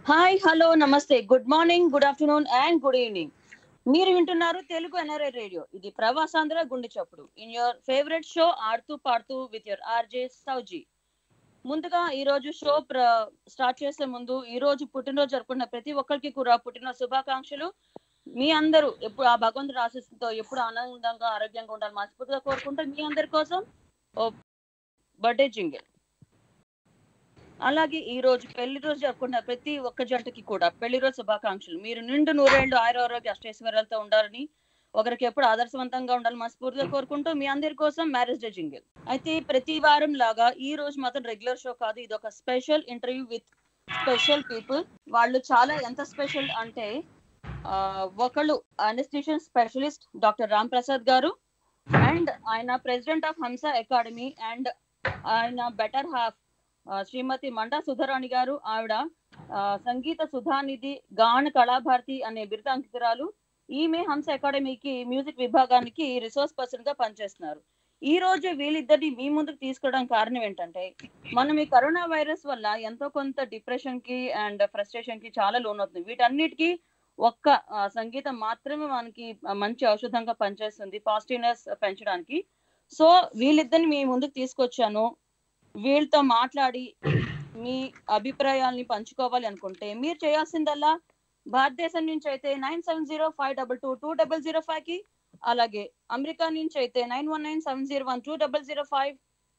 Hi hello నమస్తే good morning good afternoon and good evening మీరు వింటున్నారు తెలుగు ఎన్ఆర్ఐ రేడియో ఇది ప్రవాసాంధ్ర గుండె చప్పుడు ఇన్ యువర్ ఫేవరెట్ షో ఆడుతూ పాడుతూ విత్ యువర్ ఆర్జే సౌజీ ముందుగా ఈ రోజు షో స్టార్ట్ చేసే ముందు ఈ రోజు పుట్టినరోజు జరుపుకున్న ప్రతి ఒక్కరికి కూడా పుట్టినరోజు శుభాకాంక్షలు మీ అందరూ ఎప్పుడు ఆ భగవంతుడు ఆశిస్సుతో ఎప్పుడు ఆనందంగా ఆరోగ్యంగా ఉండాలి మనస్ఫూర్తిగా కోరుకుంటే మీ అందరి కోసం ఓ బర్త్డే జింగిల్ అలాగే ఈ రోజు పెళ్లి రోజు జరుపుకున్న ప్రతి ఒక్క జంటకి కూడా పెళ్లి రోజు శుభాకాంక్షలు మీరు నిండు నూరేళ్లు ఆయురారోగ్య అష్టైశ్వర్యాలతో ఉండాలని ఒకరికి ఎప్పుడు ఆదర్శవంతంగా ఉండాలి మనస్ఫూర్తిగా కోరుకుంటూ మీ అందరి కోసం మ్యారేజ్ డే జింగిల్ అయితే ప్రతి వారం లాగా ఈ రోజు మాత్రం రెగ్యులర్ షో కాదు ఇది ఒక special interview with special people వాళ్ళు చాలా ఎంత స్పెషల్ అంటే ఆ, ఒకళ్ళు anaesthesian specialist doctor Ram Prasad garu and ఆయన president of Hamsa Academy and ఆయన బెటర్ హాఫ్ ఆ, శ్రీమతి మండా సుధరాణి గారు ఆవిడ ఆ, సంగీత సుధానిధి గాన కళాభారతి అనే బిరుద అంకితురాలు ఈమె హంస అకాడమీకి మ్యూజిక్ విభాగానికి రిసోర్స్ పర్సన్ గా పనిచేస్తున్నారు ఈ రోజు వీళ్ళిద్దరిని మీ ముందుకు తీసుకోవడానికి కారణం ఏంటంటే మనం ఈ కరోనా వైరస్ వల్ల ఎంతో కొంత డిప్రెషన్ కి అండ్ ఫ్రస్ట్రేషన్ కి చాలా లోన్ అవుతుంది వీటన్నిటికీ ఒక్క ఆ, సంగీతం మాత్రమే మనకి ఆ, మంచి ఔషధంగా పనిచేస్తుంది పాజిటివ్నెస్ పెంచడానికి సో వీళ్ళిద్దరిని మీ ముందుకు తీసుకొచ్చాను వీళ్ళతో మాట్లాడి మీ అభిప్రాయాల్ని పంచుకోవాలి అనుకుంటే మీరు చేయాల్సిందల్లా భారతదేశం నుంచి అయితే nine seven zero five double two two double zero five కి అలాగే అమెరికా నుంచి అయితే nine one nine seven zero one two double zero five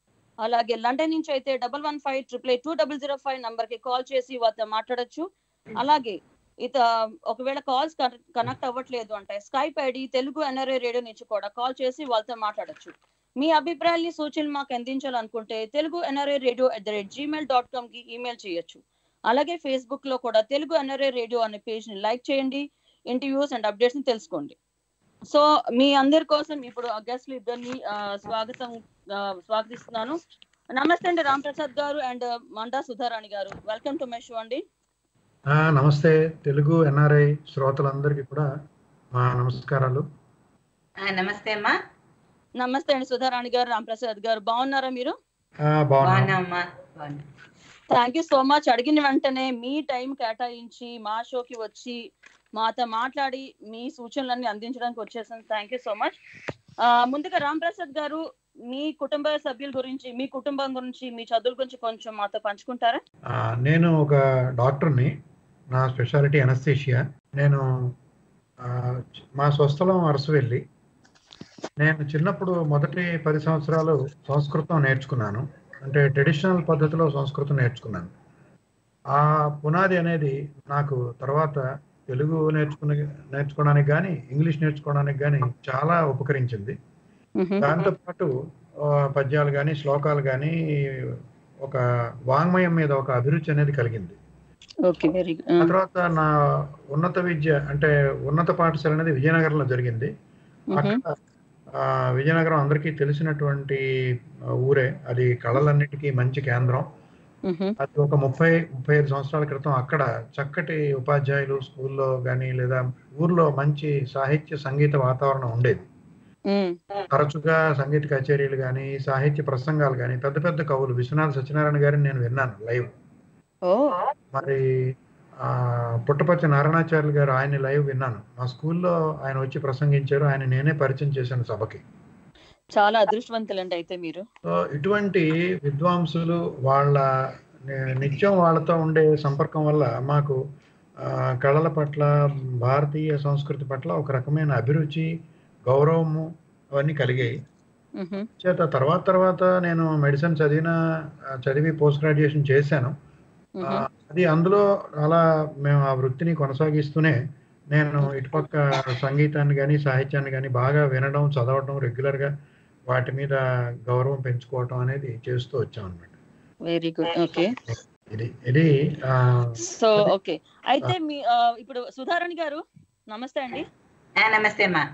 అలాగే లండన్ నుంచి అయితే double one five triple eight two double zero five number కి call చేసి వారితో మాట్లాడొచ్చు అలాగే ఇత ఒకవేళ కాల్స్ కనెక్ట్ అవ్వట్లేదు అంటే Skype ID Telugu NRI radio నుంచి కూడా కాల్ చేసి వాళ్ళతో మాట్లాడొచ్చు మీ అభిప్రాయాల్ని సూచనలు మాకు అందించాలనుకుంటే Telugu NRI radio at the rate Gmail dot com కి ఈమెయిల్ చేయొచ్చు అలాగే ఫేస్బుక్ లో కూడా తెలుగు ఎన్ఆర్ఐ రేడియో అనే పేజ్ ని లైక్ చేయండి ఇంటర్వ్యూస్ అండ్ అప్డేట్స్ ని తెలుసుకోండి సో మీ అందరి కోసం ఇప్పుడు ఆ గెస్ట్లు ఇద్దరిని ఆ, స్వాగతం ఆ, స్వాగతిస్తున్నాను నమస్తే అండి రామ్ ప్రసాద్ గారు అండ్ మండా సుధారాణి గారు వెల్కమ్ టు మై షో అండి ఆ, నమస్తే తెలుగు ఎన్ఆర్ఐ శ్రోతలందరికీ కూడా మా నమస్కారాలు ఆ, నమస్తే అమ్మా నమస్తే అండి సుధారాణి గారు రామ్ ప్రసాద్ గారు బాగున్నారా మీరు ఆ, బాగున్నాం బాగున్నామ్మా బాగున్నా థ్యాంక్ యూ సో మచ్ అడిగిన వెంటనే మీ టైం కేటాయించి మా షోకి వచ్చి మాతో మాట్లాడి మీ సూచనలన్నీ అందించడానికి వచ్చేసాను థ్యాంక్ యూ సో మచ్ ముందుగా రామ్ ప్రసాద్ గారు మీ కుటుంబ సభ్యుల గురించి మీ కుటుంబం గురించి మీ చదువుల గురించి కొంచెం మాతో పంచుకుంటారా ఆ, నేను ఒక డాక్టర్ని నా స్పెషాలిటీ అనస్థీషియా నేను ఆ, మా స్వస్థలం అరసవెల్లి నేను చిన్నప్పుడు మొదటి పది సంవత్సరాలు సంస్కృతం నేర్చుకున్నాను అంటే ట్రెడిషనల్ పద్ధతిలో సంస్కృతం నేర్చుకున్నాను ఆ పునాది అనేది నాకు తర్వాత తెలుగు నేర్చుకునే నేర్చుకోవడానికి కానీ ఇంగ్లీష్ నేర్చుకోవడానికి కానీ చాలా ఉపకరించింది దాంతో పాటు ఆ, పద్యాలు కానీ శ్లోకాలు కానీ ఒక వాంగ్మయం మీద ఒక అభిరుచి అనేది కలిగింది ఓకే వెరీ ఆ తర్వాత నా ఉన్నత విద్య అంటే ఉన్నత పాఠశాల అనేది విజయనగరంలో జరిగింది అక్కడ ఆ, విజయనగరం అందరికీ తెలిసినటువంటి ఆ, ఊరే అది కళలన్నిటికీ మంచి కేంద్రం అది ఒక ముప్పై ముప్పై ఐదు సంవత్సరాల క్రితం అక్కడ చక్కటి ఉపాధ్యాయులు స్కూల్లో కానీ లేదా ఊర్లో మంచి సాహిత్య సంగీత వాతావరణం ఉండేది తరచుగా సంగీత కచేరీలు కానీ సాహిత్య ప్రసంగాలు కానీ పెద్ద పెద్ద కవులు విశ్వనాథ సత్యనారాయణ గారిని నేను విన్నాను లైవ్ ఓ మరి ఆ, పుట్టపర్తి నారాయణాచార్యులు గారు ఆయన లైవ్ విన్నాను మా స్కూల్లో ఆయన వచ్చి ప్రసంగించారు ఆయన నేనే పరిచయం చేశాను సభకి చాలా అదృష్టవంతులండి అయితే మీరు సో ఇటువంటి విద్వాంసులు వాళ్ళ ని- నిత్యం వాళ్ళతో ఉండే సంపర్కం వల్ల మాకు ఆ, కళల పట్ల భారతీయ సంస్కృతి పట్ల ఒక రకమైన అభిరుచి గౌరవము అవన్నీ కలిగాయి మ్హూ. చేత తర్వాత తర్వాత నేను మెడిసిన్ చదివిన ఆ, చదివి పోస్ట్ గ్రాడ్యుయేషన్ చేశాను ఆ, మ్హూ. అది అందులో అలా మేము ఆ వృత్తిని కొనసాగిస్తూనే నేను ఇటుపక్క సంగీతాన్ని కానీ సాహిత్యాన్ని కానీ బాగా వినడం చదవడం రెగ్యులర్గా వాటి మీద గౌరవం పెంచుకోవటం అనేది చేస్తూ వచ్చాం అనమాట వెరీ గుడ్ ఓకే ఇది ఇది ఆ, సో ఓకే అయితే మీ ఆ, ఇప్పుడు సుధారాణి గారు నమస్తే అండి ఆ, నమస్తే అమ్మా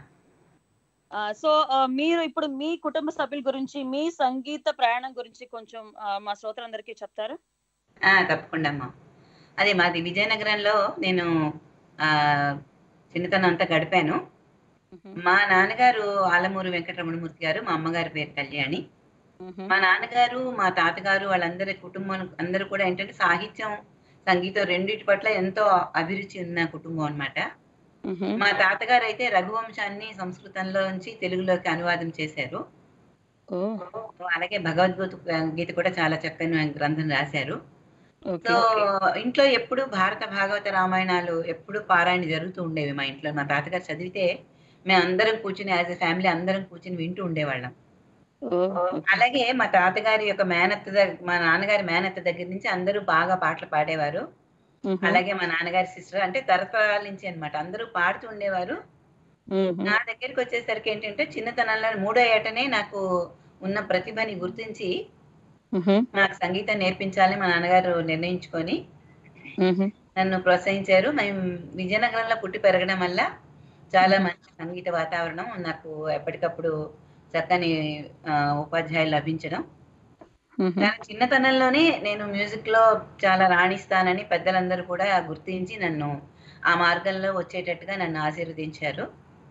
ఆ, సో ఆ, మీరు ఇప్పుడు మీ కుటుంబ సభ్యుల గురించి మీ సంగీత ప్రయాణం గురించి కొంచెం ఆ, మా శ్రోతలందరికీ చెప్తారా ఆ, తప్పకుండా అమ్మా అదే మాది విజయనగరంలో నేను ఆ చిన్నతనం అంతా గడిపాను మ్హూ. మా నాన్నగారు ఆలమూరు వెంకటరమణమూర్తి గారు మా అమ్మగారి పేరు కళ్యాణి మ్హూ. మా నాన్నగారు మా తాతగారు వాళ్ళందరి కుటుంబం అందరూ కూడా ఏంటంటే సాహిత్యం సంగీతం రెండిటి పట్ల ఎంతో అభిరుచి ఉన్న కుటుంబం అన్నమాట మ్మ్. మా తాతగారు అయితే రఘువంశాన్ని సంస్కృతంలో నుంచి తెలుగులోకి అనువాదం చేశారు ఓ అలాగే భగవద్గీత గీత కూడా చాలా చక్కని గ్రంథం రాశారు ఓకే సో ఇంట్లో ఎప్పుడు భారత భాగవత రామాయణాలు ఎప్పుడు పారాయణ జరుగుతూ ఉండేవి మా ఇంట్లో మా తాతగారు చదివితే మేము అందరం కూర్చుని యాజ్ ఎ ఫ్యామిలీ అందరం కూర్చుని వింటూ ఉండేవాళ్ళం ఓ ఓకే. అలాగే మా తాతగారి యొక్క మేనత్త దగ్గ మా నాన్నగారి మేనత్త దగ్గర నుంచి అందరూ బాగా పాటలు పాడేవారు మ్మ్. అలాగే మా నాన్నగారి సిస్టర్ అంటే తరతరాల నుంచి అన్నమాట అందరూ పాడుతూ ఉండేవారు మ్మ్. నా దగ్గరికి వచ్చేసరికి ఏంటంటే చిన్నతనంలో మూడో ఏటనే నాకు ఉన్న ప్రతిభని గుర్తించి మ్మ్. నాకు సంగీతం నేర్పించాలని మా నాన్నగారు నిర్ణయించుకొని మ్మ్. నన్ను ప్రోత్సహించారు మేము విజయనగరంలో పుట్టి పెరగడం వల్ల చాలా మంచి సంగీత వాతావరణం నాకు ఎప్పటికప్పుడు చక్కని ఆ, ఉపాధ్యాయులు లభించడం మ్మ్. చాలా చిన్నతనంలోనే నేను మ్యూజిక్ లో చాలా రాణిస్తానని పెద్దలందరూ కూడా గుర్తించి నన్ను ఆ మార్గంలో వచ్చేటట్టుగా నన్ను ఆశీర్వదించారు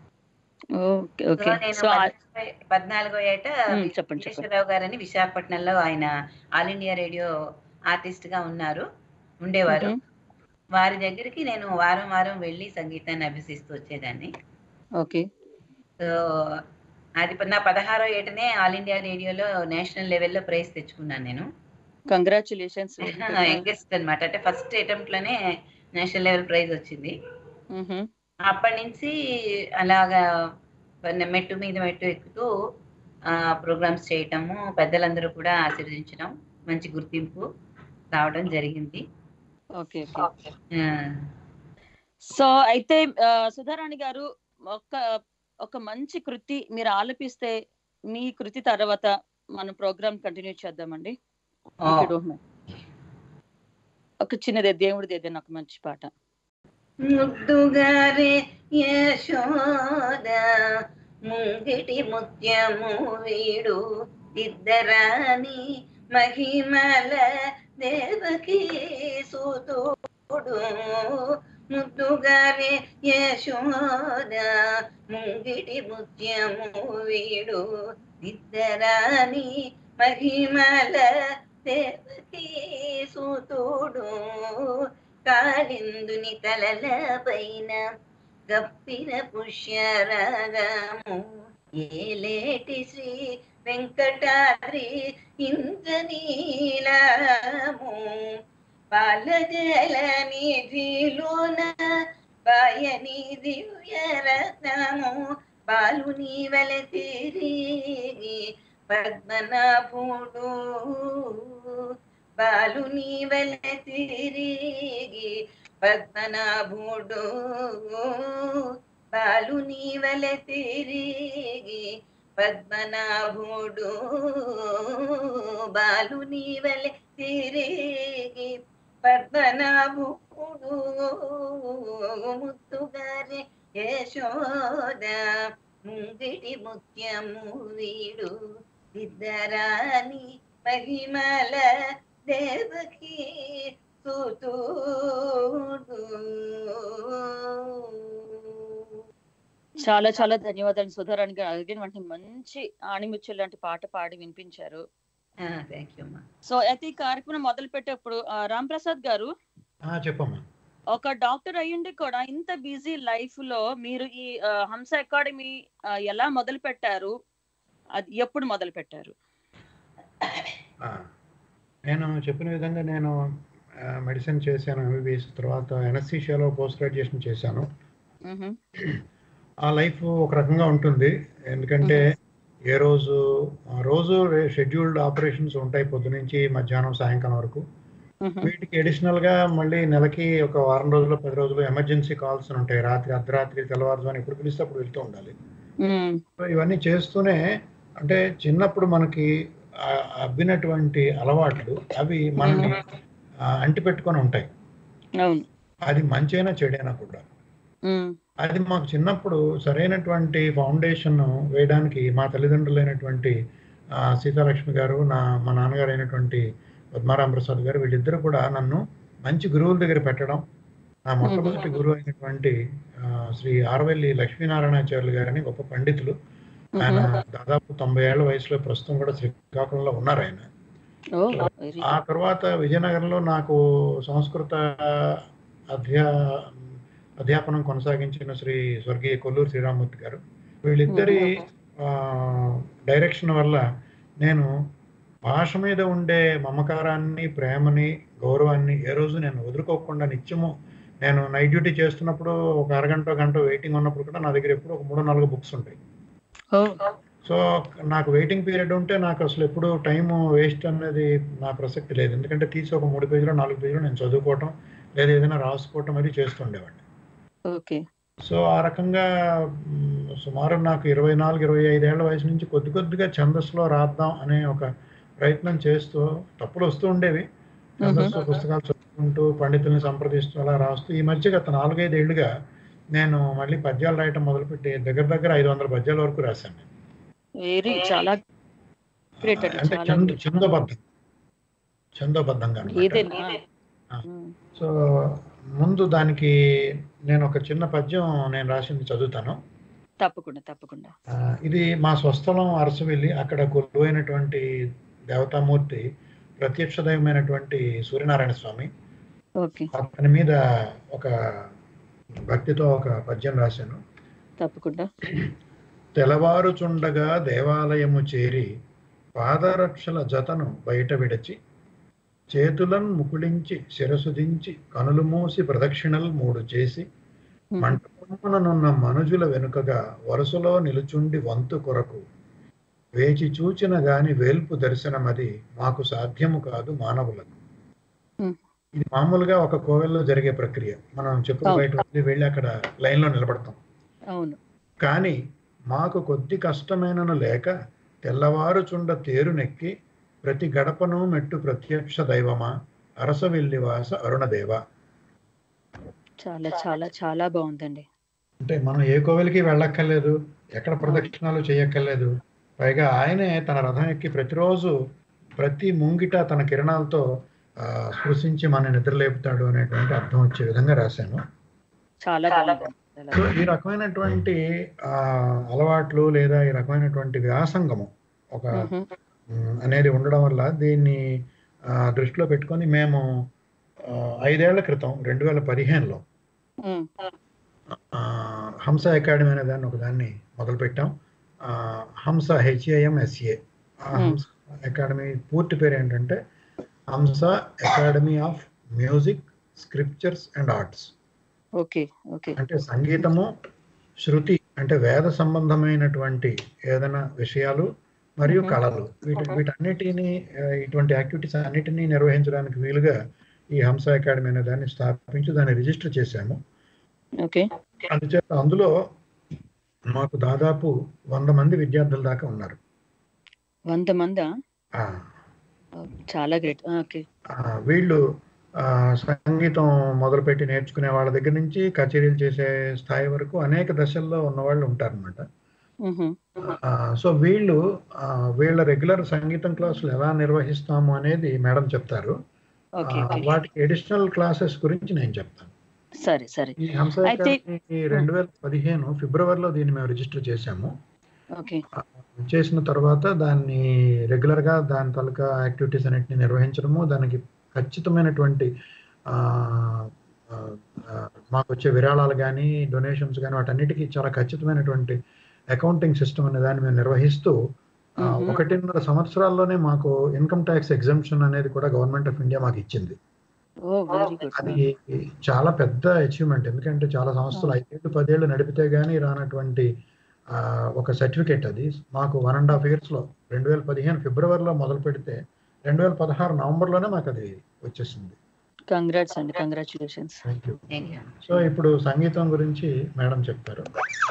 ఓకే సో ఓకే నేను సో ఆ- పద్నాలుగో- పద్నాలుగో ఏట మ్మ్, చెప్పండి చెప్పండి విశ్వేశ్వరరావు గారని విశాఖపట్నంలో ఆయన ఆల్ ఇండియా రేడియో ఆర్టిస్ట్ గా ఉన్నారు ఉండేవారు మ్మ్. వారి దగ్గరికి నేను వారం వారం వెళ్ళి సంగీతాన్ని అభ్యసిస్తూ వచ్చేదాన్ని ఓకే సో అది ప- నా పదహారో ఏటనే ఆల్ ఇండియా రేడియోలో నేషనల్ లెవెల్లో ప్రైజ్ తెచ్చుకున్నాను నేను కంగ్రాచులేషన్స్ యంగెస్ట్ అన్నమాట అంటే ఫస్ట్ అటెంప్ట్ లోనే నేషనల్ లెవెల్ ప్రైజ్ వచ్చింది అప్పటి నుంచి అలాగా పన్న- మెట్టు మీద మెట్టు ఎక్కుతూ ప్రోగ్రామ్స్ చేయటము పెద్దలందరూ కూడా ఆశీర్వదించడం మంచి గుర్తింపు రావడం జరిగింది ఓకే ఓకే ఆ, సో అయితే ఆ, సుధారాణి గారు ఒక ఒక మంచి కృతి మీరు ఆలపిస్తే మీ కృతి తర్వాత మనం ప్రోగ్రామ్ కంటిన్యూ చేద్దామండి ఓ, If you don't mind. ఒక చిన్నదే దేవుడిది ఏదైనా ఒక మంచి పాట ముద్దుగారే యశోద ముంగిటి ముత్యము వీడు ఇద్దరాని మహిమల దేవకి సుతుడు ముద్దుగారే యశోద ముంగిటి ముత్యము వీడు ఇద్దరాని మహిమల దేవకి సుతుడు కాళిందుని తలల పైన గప్పిన పుష్యరాగము ఏలేటి శ్రీ వెంకటాద్రి ఇంద్రనీలము పాలజల నిధిలోన పాయని దివ్య రత్నము బాలుని వల తిరిగి పద్మనాభుడు బాలుని వల తిరిగి పద్మనాభుడు బాలుని వల తిరిగి పద్మనాభుడు బాలుని వల తిరిగి పద్మనాభుడు ముత్తుగారే యశోద ముంగిటి ముత్యము వీడు ఇద్దరాని మహిమల దేవకి సుతుడు చాలా చాలా ధన్యవాదాలు సుధారాణి గారు అడిగిన వెంటనే మంచి ఆణిముత్యం లాంటి పాట పాడి వినిపించారు థ్యాంక్ యూ అమ్మా సో అయితే ఈ కార్యక్రమం మొదలు పెట్టేప్పుడు ఆ, రామ్ ప్రసాద్ గారు ఆ, చెప్పమ్మా ఒక డాక్టర్ అయ్యుండి కూడా ఇంత బిజీ లైఫ్ లో మీరు ఈ ఆ, హంస అకాడమీ ఆ, ఎలా మొదలు పెట్టారు అది ఎప్పుడు మొదలు పెట్టారు ఆ, నేను చెప్పిన విధంగా నేను మెడిసిన్ చేశాను ఎంబీబీఎస్ తర్వాత ఎనస్థీషియాలో పోస్ట్ గ్రాడ్యుయేషన్ చేశాను మ్హూ. ఆ లైఫ్ ఒక రకంగా ఉంటుంది ఎందుకంటే ఏ రోజు ఆ రోజు షెడ్యూల్డ్ ఆపరేషన్స్ ఉంటాయి పొద్దునుంచి మధ్యాహ్నం సాయంకాలం వరకు మ్హూ. వీటికి అడిషనల్ గా మళ్ళీ నెలకి ఒక వారం రోజులు పది రోజులు ఎమర్జెన్సీ కాల్స్ ఉంటాయి రాత్రి అర్ధరాత్రి తెల్లవారుజామున ఎప్పుడు పిలిస్తే అప్పుడు వెళ్తూ ఉండాలి మ్. సో ఇవన్నీ చేస్తూనే అంటే చిన్నప్పుడు మనకి ఆ అబ్బినటువంటి అలవాట్లు అవి మనల్ని ఆ, అంటిపెట్టుకొని ఉంటాయి అవును అది మంచైనా చెడైనా కూడా మ్. అది మాకు చిన్నప్పుడు సరైనటువంటి ఫౌండేషన్ వేయడానికి మా తల్లిదండ్రులైనటువంటి ఆ, సీతాలక్ష్మి గారు నా మా నాన్నగారు అయినటువంటి పద్మారాం ప్రసాద్ గారు వీళ్ళిద్దరూ కూడా నన్ను మంచి గురువుల దగ్గర పెట్టడం నా మొట్టమొదటి గురువు అయినటువంటి ఆ, శ్రీ ఆరవెల్లి లక్ష్మీనారాయణాచార్యులు గారని గొప్ప పండితులు ఆయన దాదాపు తొంభై ఏళ్ల వయసులో ప్రస్తుతం కూడా శ్రీకాకుళంలో ఉన్నారు ఆయన ఓ వెరీ ఆ తర్వాత విజయనగరంలో నాకు సంస్కృత అధ్యా అధ్యాపనం కొనసాగించిన శ్రీ స్వర్గీయ కొల్లూరు శ్రీరామూర్తి గారు వీళ్ళిద్దరి ఆ, డైరెక్షన్ వల్ల నేను భాష మీద ఉండే మమకారాన్ని ప్రేమని గౌరవాన్ని ఏ రోజు నేను వదులుకోకుండా నిత్యము నేను నైట్ డ్యూటీ చేస్తున్నప్పుడు ఒక అరగంట గంట వెయిటింగ్ ఉన్నప్పుడు కూడా నా దగ్గర ఎప్పుడు ఒక మూడు నాలుగు బుక్స్ ఉంటాయి ఓ సో నాకు వెయిటింగ్ పీరియడ్ ఉంటే నాకు అసలు ఎప్పుడు టైం వేస్ట్ అనేది నా ప్రసక్తి లేదు ఎందుకంటే తీసి ఒక మూడు పేజీలో నాలుగు పేజీలో నేను చదువుకోవటం లేదా ఏదైనా రాసుకోవటం అది చేస్తుండేవాడిని ఓకే సో ఆ రకంగా మ్, సుమారు నాకు ఇరవై నాలుగు ఇరవై ఐదేళ్ల వయసు నుంచి కొద్ది కొద్దిగా ఛందస్సులో రాద్దాం అనే ఒక ప్రయత్నం చేస్తూ తప్పులు వస్తూ ఉండేవి ఛందస్సు పుస్తకాలు చదువుకుంటూ పండితుల్ని సంప్రదిస్తూ అలా రాస్తూ ఈ మధ్య గత నాలుగైదేళ్లుగా నేను మళ్ళీ పద్యాలు రాయటం మొదలుపెట్టి దగ్గర దగ్గర ఐదు వందల పద్యాల వరకు రాశాను వెరీ చాలా గ్రేట్ అండి అంటే చాలా చంద great. చందోబద్ధం చందోబద్ధంగా అన్నమాట. ఏదైనా ఆ. ఉమ్, సో ముందు దానికి నేను ఒక చిన్న పద్యం నేను రాసింది చదువుతాను తప్పకుండా తప్పకుండా ఆ, ఇది మా స్వస్థలం అరసవెల్లి అక్కడ కొలువైనటువంటి దేవతామూర్తి ప్రత్యక్ష దైవమైనటువంటి సూర్యనారాయణ స్వామి ఓకే అతని మీద ఒక భక్తితో ఒక పద్యం రాశాను తప్పకుండా తెలవారుచుండగా దేవాలయము చేరి పాదరక్షల జతను బయట విడచి చేతులను ముకుళించి శిరసు దించి కనులు మూసి ప్రదక్షిణలు మూడు చేసి ఉమ్, మంటపముననున్న మనుజుల వెనుకగా వరుసలో నిలుచుండి వంతు కొరకు వేచి చూచిన గాని వేల్పు దర్శనమది మాకు సాధ్యము కాదు మానవులకు ఉమ్, ఇది మామూలుగా ఒక కోవెల్లో జరిగే ప్రక్రియ మనం చెప్పులు అవును. బయట వదిలి వెళ్ళి అక్కడ లైన్లో నిలబడతాం అవును కానీ మాకు కొద్ది కష్టమైనను లేక తెల్లవారుచుండ తేరునెక్కి ప్రతి గడపను మెట్టు ప్రత్యక్ష దైవమా అరస వెల్లివాస అరుణదేవ చాలా చాలా చాలా బాగుందండి అంటే మనం ఏ కోవెలకి వెళ్ళక్కర్లేదు ఎక్కడ ప్రదక్షిణాలు చేయక్కర్లేదు పైగా ఆయనే తన రథం ఎక్కి ప్రతిరోజు ప్రతి ముంగిట తన కిరణాలతో ఆ, స్పృశించి మన నిద్రలేపుతాడు అనేటువంటి అర్థం వచ్చే విధంగా రాశాను చాలా బాగుంది చాలా సో ఈ రకమైనటువంటి ఆ, అలవాట్లు లేదా ఈ రకమైనటువంటి వ్యాసంగము ఒక మ్మ్. మ్, అనేది ఉండడం వల్ల దీన్ని ఆ, దృష్టిలో పెట్టుకొని మేము ఆ, ఐదేళ్ల క్రితం రెండు వేల పదిహేనులో మ్మ్. ఆ, హంస అకాడమీ అనే దాన్ని ఒకదాన్ని మొదలుపెట్టాం ఆ, హంస హెచ్ఏఎం ఎస్ఏ హంస అకాడమీ పూర్తి పేరు ఏంటంటే Hamsa Academy of music scriptures and arts okay okay అంటే సంగీతము శృతి అంటే వేద సంబంధమైనటువంటి ఏదైనా విషయాలు మరియు Mhm. కళలు వీటి వీటన్నిటిని ఆ, ఇటువంటి యాక్టివిటీస్ అన్నిటినీ నిర్వహించడానికి వీలుగా ఈ హంస అకాడమీ అనే దాన్ని స్థాపించి దాన్ని రిజిస్టర్ చేశాము ఓకే అందుచేత అందులో మాకు దాదాపు వంద మంది విద్యార్థుల దాకా ఉన్నారు వంద మందా ఆ, చాలా గ్రేట్ ఓకే ఆ, వీళ్ళు ఆ, సంగీతం మొదలుపెట్టి నేర్చుకునే వాళ్ళ దగ్గర నుంచి కచేరీలు చేసే స్థాయి వరకు అనేక దశల్లో ఉన్న వాళ్ళు ఉంటారన్నమాట మ్మ్. ఆ, సో వీళ్ళు ఆ, వీళ్ళ రెగ్యులర్ సంగీతం క్లాసులు ఎలా నిర్వహిస్తాము అనేది మేడం చెప్తారు ఓకే ఆ, ఓకే వాటికి అడిషనల్ క్లాసెస్ గురించి నేను చెప్తాను సరే సరే ఈ హంస అయితే- అకాడమీ రెండు వేల పదిహేను ఫిబ్రవరిలో దీన్ని మేము రిజిస్టర్ చేశాము ఓకే చేసిన తర్వాత దాన్ని రెగ్యులర్ గా దాని తాలూకా యాక్టివిటీస్ అన్నిటిని నిర్వహించడము దానికి ఖచ్చితమైనటువంటి ఆ, ఆ, ఆ, మాకు వచ్చే విరాళాలు కానీ డొనేషన్స్ కానీ వాటన్నిటికీ చాలా ఖచ్చితమైనటువంటి అకౌంటింగ్ సిస్టమ్ అనే దాన్ని మేము నిర్వహిస్తూ ఆ, మ్మ్. ఒకటిన్నర సంవత్సరాల్లోనే మాకు ఇన్కమ్ ట్యాక్స్ ఎగ్జామ్షన్ అనేది కూడా గవర్నమెంట్ ఆఫ్ ఇండియా మాకు ఇచ్చింది ఓ వెరీ గుడ్ అది చాలా పెద్ద అచీవ్మెంట్ ఎందుకంటే చాలా సంస్థలు ఐదేళ్ళు పదేళ్ళు నడిపితే గానీ రానటువంటి ఆ, ఒక సర్టిఫికేట్ అది మాకు వన్ అండ్ హాఫ్ ఇయర్స్ లో రెండు వేల పదిహేను ఫిబ్రవరిలో మొదలు పెడితే రెండు వేల పదహారు నవంబర్లోనే మాకు అది వచ్చేసింది కంగ్రాట్స్ అండి congratulations thank you thank you so ఇప్పుడు సంగీతం గురించి మేడం చెప్తారు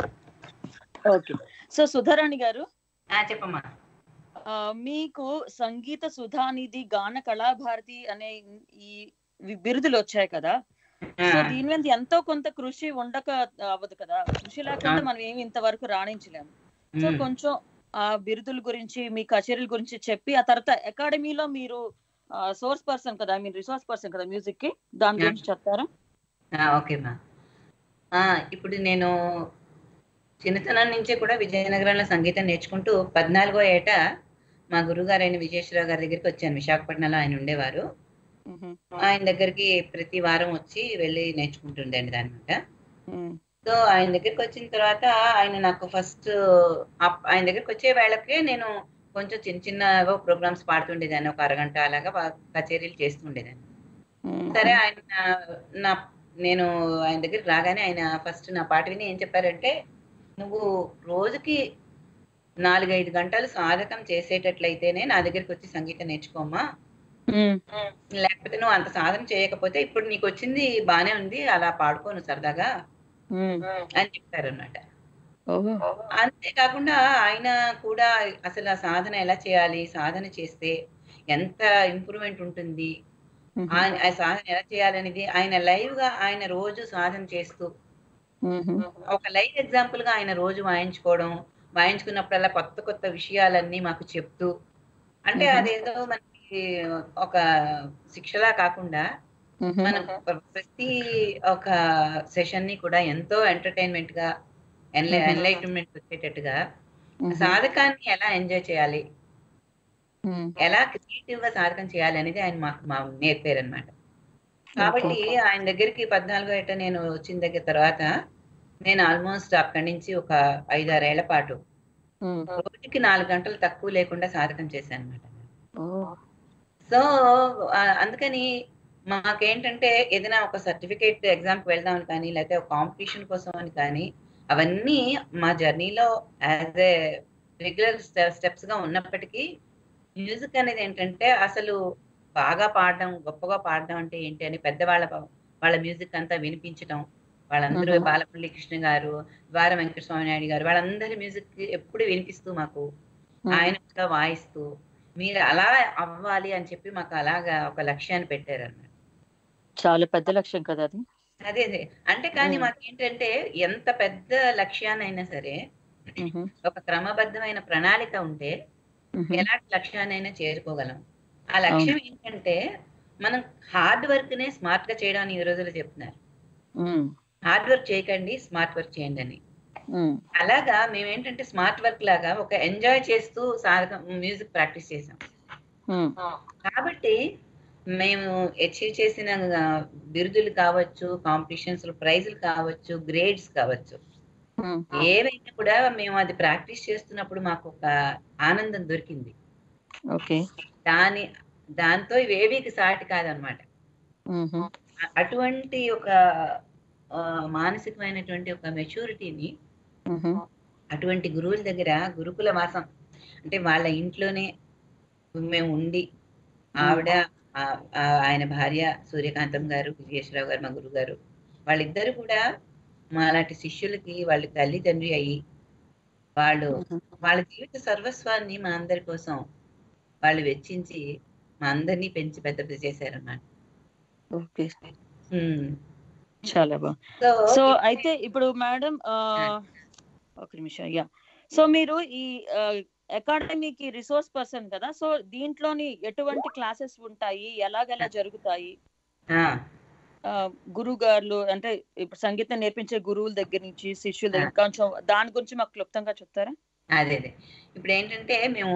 ఓకే సో సుధారాణి గారు చెప్పమ్మా ఆ, మీకు సంగీత సుధానిధి గాన కళాభారతి అనే ఈ వి- బిరుదులు వచ్చాయి కదా సో దీని మీద ఎంతో కొంత కృషి ఉండక అవ్వదు కదా కృషి లేకుండా మనం ఏమి ఇంతవరకు రాణించలేము సో మ్మ్. కొంచెం ఆ బిరుదుల గురించి మీ కచేరీల గురించి చెప్పి ఆ తర్వాత అకాడమీలో మీరు సోర్స్ పర్సన్ కదా ఐ మీన్ రిసోర్స్ పర్సన్ కదా మ్యూజిక్ కి దాని గురించి చెప్తారా ఆ, ఓకేమ్మా ఆ, ఇప్పుడు నేను చిన్నతనం నుంచే కూడా విజయనగరంలో సంగీతం నేర్చుకుంటూ పద్నాలుగో ఏట మా గురుగారు అయిన విజయేశ్వరరావు గారి దగ్గరికి వచ్చాను విశాఖపట్నంలో ఆయన ఉండేవారు మ్మ్. ఆయన దగ్గరికి ప్రతి వారం వచ్చి వెళ్ళి నేర్చుకుంటుండండి అనమాట మ్మ్. సో ఆయన దగ్గరికి వచ్చిన తర్వాత ఆయన నాకు ఫస్ట్ ఆయన దగ్గరికి వచ్చే వేళకే నేను కొంచెం చిన్న చిన్న ప్రోగ్రామ్స్ పాడుతుండేదాన్ని ఒక అరగంట అలాగా వా- కచేరీలు చేస్తుండేదాన్ని మ్మ్. సరే ఆయన నా- నా నేను ఆయన దగ్గరికి రాగానే ఆయన ఫస్ట్ నా పాట విని ఏం చెప్పారంటే నువ్వు రోజుకి నాలుగైదు గంటలు సాధకం చేసేటట్లయితేనే నా దగ్గరికి వచ్చి సంగీతం నేర్చుకోమ్మా మ్మ్. లేకపోతే నువ్వు అంత సాధన చేయకపోతే ఇప్పుడు నీకు వచ్చింది బానే ఉంది అలా పాడుకోను సరదాగా మ్మ్. అని చెప్పారన్నమాట ఓహో అంతేకాకుండా ఆయన కూడా అసలు ఆ సాధన ఎలా చేయాలి సాధన చేస్తే ఎంత ఇంప్రూవ్మెంట్ ఉంటుంది మ్మ్. ఆయన ఆ సాధన ఎలా చేయాలనేది ఆయన లైవ్ గా ఆయన రోజు సాధన చేస్తూ మ్మ్. ఒక లైవ్ ఎగ్జాంపుల్ గా ఆయన రోజు వాయించుకోవడం వాయించుకున్నప్పుడల్లా కొత్త కొత్త విషయాలన్నీ మాకు చెప్తూ అంటే మ్మ్. అదేదో మనకి ఒక శిక్షలా కాకుండా మ్మ్. మనం ప్రతి ఒక సెషన్ ని కూడా ఎంతో ఎంటర్టైన్మెంట్ గా మ్మ్. ఎన్లైట్మెంట్ వచ్చేటట్టుగా మ్మ్. సాధకాన్ని ఎలా ఎంజాయ్ చేయాలి మ్మ్. ఎలా క్రియేటివ్ గా సాధకం చేయాలి అనేది ఆయన మాకు మా నేర్పారు అనమాట కాబట్టి ఆయన దగ్గరికి పద్నాలుగో ఏట నేను వచ్చిన దగ్గర తర్వాత నేను ఆల్మోస్ట్ అక్కడి నుంచి ఒక ఐదారేళ్ల పాటు మ్మ్. రోజుకి నాలుగు గంటలు తక్కువ లేకుండా సాధకం చేశాను అనమాట ఓ. సో ఆ, అందుకని మాకేంటంటే ఏదైనా ఒక సర్టిఫికేట్ ఎగ్జామ్కి వెళ్దామని కానీ లేకపోతే ఒక కాంపిటీషన్ కోసం అని కానీ అవన్నీ మా జర్నీలో యాజ్ ఏ రెగ్యులర్ స్టెప్స్ గా ఉన్నప్పటికీ మ్యూజిక్ అనేది ఏంటంటే అసలు బాగా పాడడం గొప్పగా పాడడం అంటే ఏంటి అని పెద్దవాళ్ళ వాళ్ళ మ్యూజిక్ అంతా వినిపించడం వాళ్ళందరూ Mhm. బాలపల్లి కృష్ణ గారు ద్వార వెంకట స్వామి నాయుడు గారు వాళ్ళందరి మ్యూజిక్ ఎప్పుడు వినిపిస్తూ మాకు మ్మ్. ఆయన కూడా వాయిస్తూ మీరు అలా అవ్వాలి అని చెప్పి మాకు అలాగా ఒక లక్ష్యాన్ని పెట్టారు అన్నమాట చాలా పెద్ద లక్ష్యం కదా అది అదే అదే అంటే కానీ మ్మ్. మాకు ఏంటంటే ఎంత పెద్ద లక్ష్యాన్నైనా సరే మ్మ్. ఒక క్రమబద్ధమైన ప్రణాళిక ఉంటే మ్మ్. ఎలాంటి లక్ష్యాన్నైనా చేరుకోగలం ఆ లక్ష్యం ఏంటంటే మనం హార్డ్ వర్క్ నే స్మార్ట్ గా చేయడం అని ఈ రోజుల్లో చెప్తున్నారు మ్మ్. హార్డ్ వర్క్ చేయకండి స్మార్ట్ వర్క్ చేయండి అని మ్మ్. అలాగా మేము ఏంటంటే స్మార్ట్ వర్క్ లాగా ఒక ఎంజాయ్ చేస్తూ సాధకం మ్యూజిక్ ప్రాక్టీస్ చేసాం మ్మ్. కాబట్టి మేము అచీవ్ చేసిన ఆ, బిరుదులు కావచ్చు కాంపిటీషన్స్ ప్రైజులు కావచ్చు గ్రేడ్స్ కావచ్చు మ్మ్. ఏవైనా కూడా మేము అది ప్రాక్టీస్ చేస్తున్నప్పుడు మాకు ఒక ఆనందం దొరికింది ఓకే దాని దాంతో ఇవేవి సాటి కాదనమాట మ్మ్. అ- అటువంటి ఒక ఆ, మానసికమైనటువంటి ఒక మెచ్యూరిటీని మ్మ్. అటువంటి గురువుల దగ్గర గురుకుల వాసం అంటే వాళ్ళ ఇంట్లోనే మేము ఉండి ఆవిడ ఆ- ఆ- ఆయన భార్య సూర్యకాంతం గారు విజయేశ్వరరావు గారు మా గురువు గారు వాళ్ళిద్దరు కూడా మా అలాంటి శిష్యులకి వాళ్ళ తల్లి తండ్రి అయ్యి వాళ్ళు మ్మ్. వాళ్ళ జీవిత సర్వస్వాన్ని మా అందరి కోసం వాళ్ళు వెచ్చించి మా అందరినీ పెంచి పెద్ద చేశారన్నమాట ఓకే ఉమ్. చాలా బాగుంది సో సో అయితే ఇప్పుడు మేడం ఆ, ఒక నిమిషం యా సో మీరు ఈ అకాడమీకి రిసోర్స్ పర్సన్ కదా సో దీంట్లోని ఎటువంటి క్లాసెస్ ఉంటాయి ఎలాగెలా జరుగుతాయి ఆ, ఆ, గురువు గారులు అంటే ఇప్పుడు సంగీతం నేర్పించే గురువుల దగ్గర నుంచి శిష్యుల దగ్గర కొంచెం దాని గురించి మాకు క్లుప్తంగా చెప్తారా అదే అదే ఇప్పుడు ఏంటంటే మేము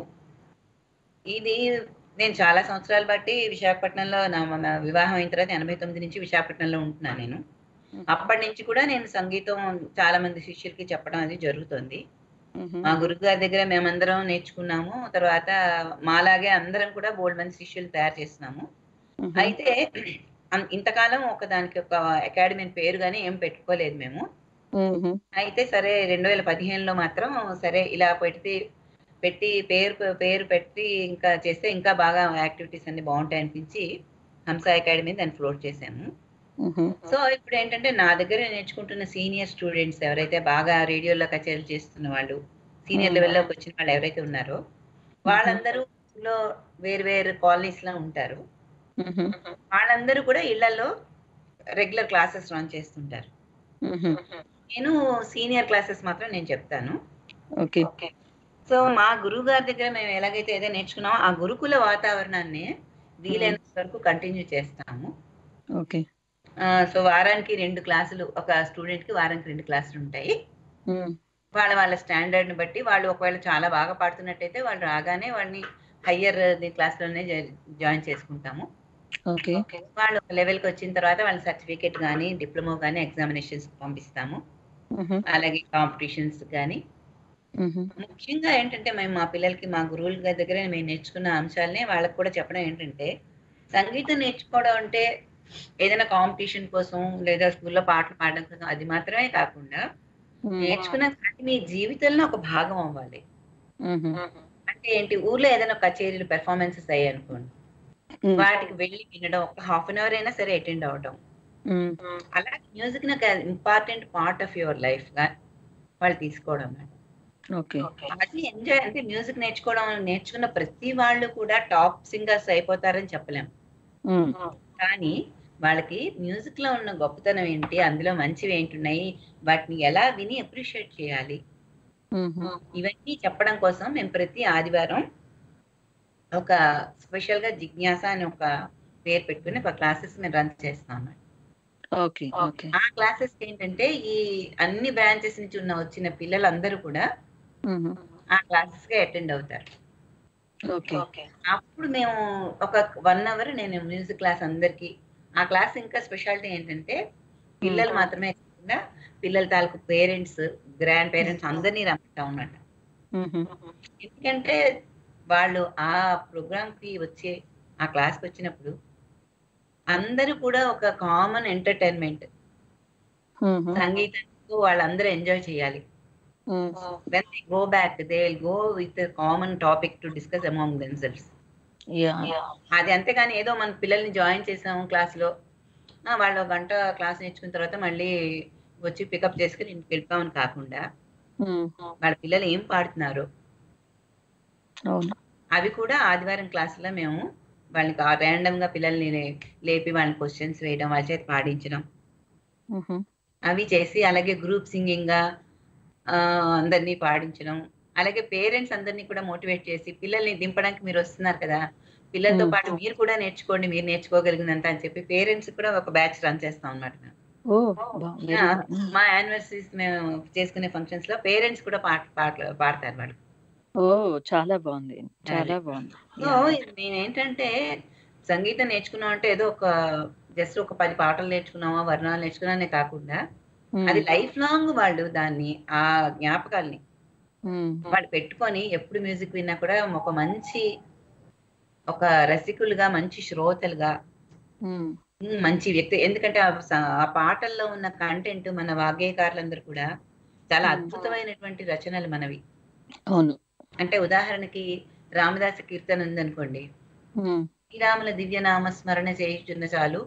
ఇది నేను చాలా సంవత్సరాలు బట్టి విశాఖపట్నంలో నా నా వివాహం అయిన తర్వాత ఎనభై తొమ్మిది నుంచి విశాఖపట్నంలో ఉంటున్నాను నేను అప్పటి నుంచి కూడా నేను సంగీతం చాలా మంది శిష్యులకి చెప్పడం అది జరుగుతుంది మ్మ్. మా గురుగారి దగ్గర మేమందరం నేర్చుకున్నాము తర్వాత మాలాగే అందరం కూడా బోల్డ్ మంది శిష్యులు తయారు చేస్తున్నాము మ్మ్. అయితే అం- ఇంతకాలం ఒక దానికి ఒక అకాడమీ అని పేరు కానీ ఏం పెట్టుకోలేదు మేము మ్మ్. అయితే సరే రెండు వేల పదిహేనులో మాత్రం సరే ఇలా పెట్టి పెట్టి పేరు పేరు పెట్టి ఇంకా చేస్తే ఇంకా బాగా యాక్టివిటీస్ అన్ని బాగుంటాయి అనిపించి హంస అకాడమీ దాన్ని ఫ్లోట్ చేశాము మ్మ్. సో ఇప్పుడు ఏంటంటే నా దగ్గర నేర్చుకుంటున్న సీనియర్ స్టూడెంట్స్ ఎవరైతే బాగా రేడియోలో కచేరీలు చేస్తున్న వాళ్ళు సీనియర్ Hmm. లెవెల్లోకి వచ్చిన వాళ్ళు ఎవరైతే ఉన్నారో వాళ్ళందరూ లో వేరు వేరు కాలనీస్ లో ఉంటారు మ్మ్. వాళ్ళందరూ కూడా ఇళ్లలో రెగ్యులర్ క్లాసెస్ రన్ చేస్తుంటారు మ్మ్. నేను సీనియర్ క్లాసెస్ మాత్రం నేను చెప్తాను ఓకే సో మా గురువు గారి దగ్గర మేము ఎలాగైతే ఏదో నేర్చుకున్నామో ఆ గురుకుల వాతావరణాన్ని వీలైనంత వరకు కంటిన్యూ చేస్తాము ఓకే ఆ, సో వారానికి రెండు క్లాసులు ఒక స్టూడెంట్ కి వారానికి రెండు క్లాసులు ఉంటాయి మ్మ్. వాళ్ళ వాళ్ళ స్టాండర్డ్ ని బట్టి వాళ్ళు ఒకవేళ చాలా బాగా పాడుతున్నట్టయితే వాళ్ళు రాగానే వాళ్ళని హయ్యర్ క్లాస్ లోనే జాయిన్ చేసుకుంటాము ఓకే వాళ్ళు లెవెల్ కి వచ్చిన తర్వాత వాళ్ళ సర్టిఫికేట్ కానీ డిప్లొమా కానీ ఎగ్జామినేషన్స్ పంపిస్తాము అలాగే కాంపిటీషన్స్ కానీ ముఖ్యంగా ఏంటంటే మేము మా పిల్లలకి మా గురువుల గారి దగ్గర మేము నేర్చుకున్న అంశాలనే వాళ్ళకి కూడా చెప్పడం ఏంటంటే సంగీతం నేర్చుకోవడం అంటే ఏదైనా కాంపిటీషన్ కోసం లేదా స్కూల్లో పాటలు పాడడం కోసం అది మాత్రమే కాకుండా నేర్చుకున్న అది మీ జీవితంలో ఒక భాగం అవ్వాలి అంటే ఏంటి ఊర్లో ఏదైనా కచేరీలు పెర్ఫార్మెన్సెస్ అయ్యాయి అనుకోండి వాటికి వెళ్ళి వినడం ఒక హాఫ్ అన్ అవర్ అయినా సరే అటెండ్ అవడం అలాగే మ్యూజిక్ నాకు important part of your life గా వాళ్ళు తీసుకోవడం అన్నమాట. ఓకే అది ఎంజాయ్ అంటే మ్యూజిక్ నేర్చుకోవడం నేర్చుకున్న ప్రతి వాళ్ళు కూడా టాప్ సింగర్స్ అయిపోతారని చెప్పలేం కానీ వాళ్ళకి మ్యూజిక్ లో ఉన్న గొప్పతనం ఏంటి అందులో మంచివి ఏంటున్నాయి వాటిని ఎలా విని అప్రిషియేట్ చేయాలి ఇవన్నీ చెప్పడం కోసం మేము ప్రతి ఆదివారం ఒక స్పెషల్ గా జిజ్ఞాస అని ఒక పేరు పెట్టుకుని ఒక క్లాసెస్ మేము రన్ చేస్తాం అన్నమాట. ఓకే ఓకే ఆ క్లాసెస్ ఏంటంటే ఈ అన్ని బ్రాంచెస్ నుంచి ఉన్న వచ్చిన పిల్లలందరూ కూడా ఆ క్లాసెస్ కి అటెండ్ అవుతారు ఓకే అప్పుడు మేము ఒక వన్ అవర్ నేను మ్యూజిక్ క్లాస్ అందరికి ఆ క్లాస్ ఇంకా స్పెషాలిటీ ఏంటంటే పిల్లలు మాత్రమే కాకుండా పిల్లల తాలూకు పేరెంట్స్ గ్రాండ్ పేరెంట్స్ అందరినీ రమ్మంటాం అన్నమాట ఎందుకంటే వాళ్ళు ఆ ప్రోగ్రామ్ కి వచ్చే ఆ క్లాస్ కి వచ్చినప్పుడు అందరూ కూడా ఒక కామన్ ఎంటర్టైన్మెంట్ సంగీతంతో వాళ్ళందరూ ఎంజాయ్ చేయాలి when they go back they will go with common topic to discuss among themselves yeah అది అంతేగాని ఏదో మన పిల్లల్ని జాయిన్ చేసాము క్లాస్ లో ఆ, వాళ్ళు ఒక గంట క్లాస్ నేర్చుకున్న తర్వాత మళ్ళీ వచ్చి పికప్ చేసుకుని ఇంటికి వెళ్ళిపోమని కాకుండా వాళ్ళ పిల్లలు ఏం పాడుతున్నారు అవును అవి కూడా ఆదివారం క్లాసులో మేము వాళ్ళకి ర్యాండమ్ గా పిల్లల్ని లే- లేపి వాళ్ళని క్వశ్చన్స్ వేయడం వాళ్ళ చేత పాడించడం అవి చేసి అలాగే గ్రూప్ సింగింగ్ గా ఆ, అందరినీ పాడించడం అలాగే పేరెంట్స్ అందరినీ కూడా మోటివేట్ చేసి పిల్లల్ని దింపడానికి మీరు వస్తున్నారు కదా పిల్లలతో Hmm. పాటు మీరు కూడా నేర్చుకోండి మీరు నేర్చుకోగలిగినంత అని చెప్పి పేరెంట్స్ కూడా ఒక బ్యాచ్ రన్ చేస్తాం అనమాట ఓ మా యానివర్సరీస్ మేము చేసుకునే ఫంక్షన్స్ లో పేరెంట్స్ కూడా పాట పాటలు పాడతారు వాళ్ళు ఓ చాలా బాగుంది చాలా బాగుంది సో నేను ఏంటంటే సంగీతం నేర్చుకున్నాం అంటే ఏదో ఒక జస్ట్ ఒక పది పాటలు నేర్చుకున్నామా వర్ణాలు నేర్చుకున్నానే కాకుండా అది లైఫ్ లాంగ్ వాళ్ళు దాన్ని ఆ జ్ఞాపకాల్ని వాళ్ళు పెట్టుకొని ఎప్పుడు మ్యూజిక్ విన్నా కూడా ఒక మంచి ఒక రసికులుగా మంచి శ్రోతలుగా ఉమ్, మంచి వ్యక్తి ఎందుకంటే ఆ స- ఆ పాటల్లో ఉన్న కంటెంట్ మన వాగ్గేయకారులందరూ కూడా చాలా Hmm. అద్భుతమైనటువంటి రచనలు మనవి అవును అంటే ఉదాహరణకి రామదాస కీర్తన ఉందనుకోండి శ్రీరాముల దివ్యనామ స్మరణ చేయుచున్న చాలు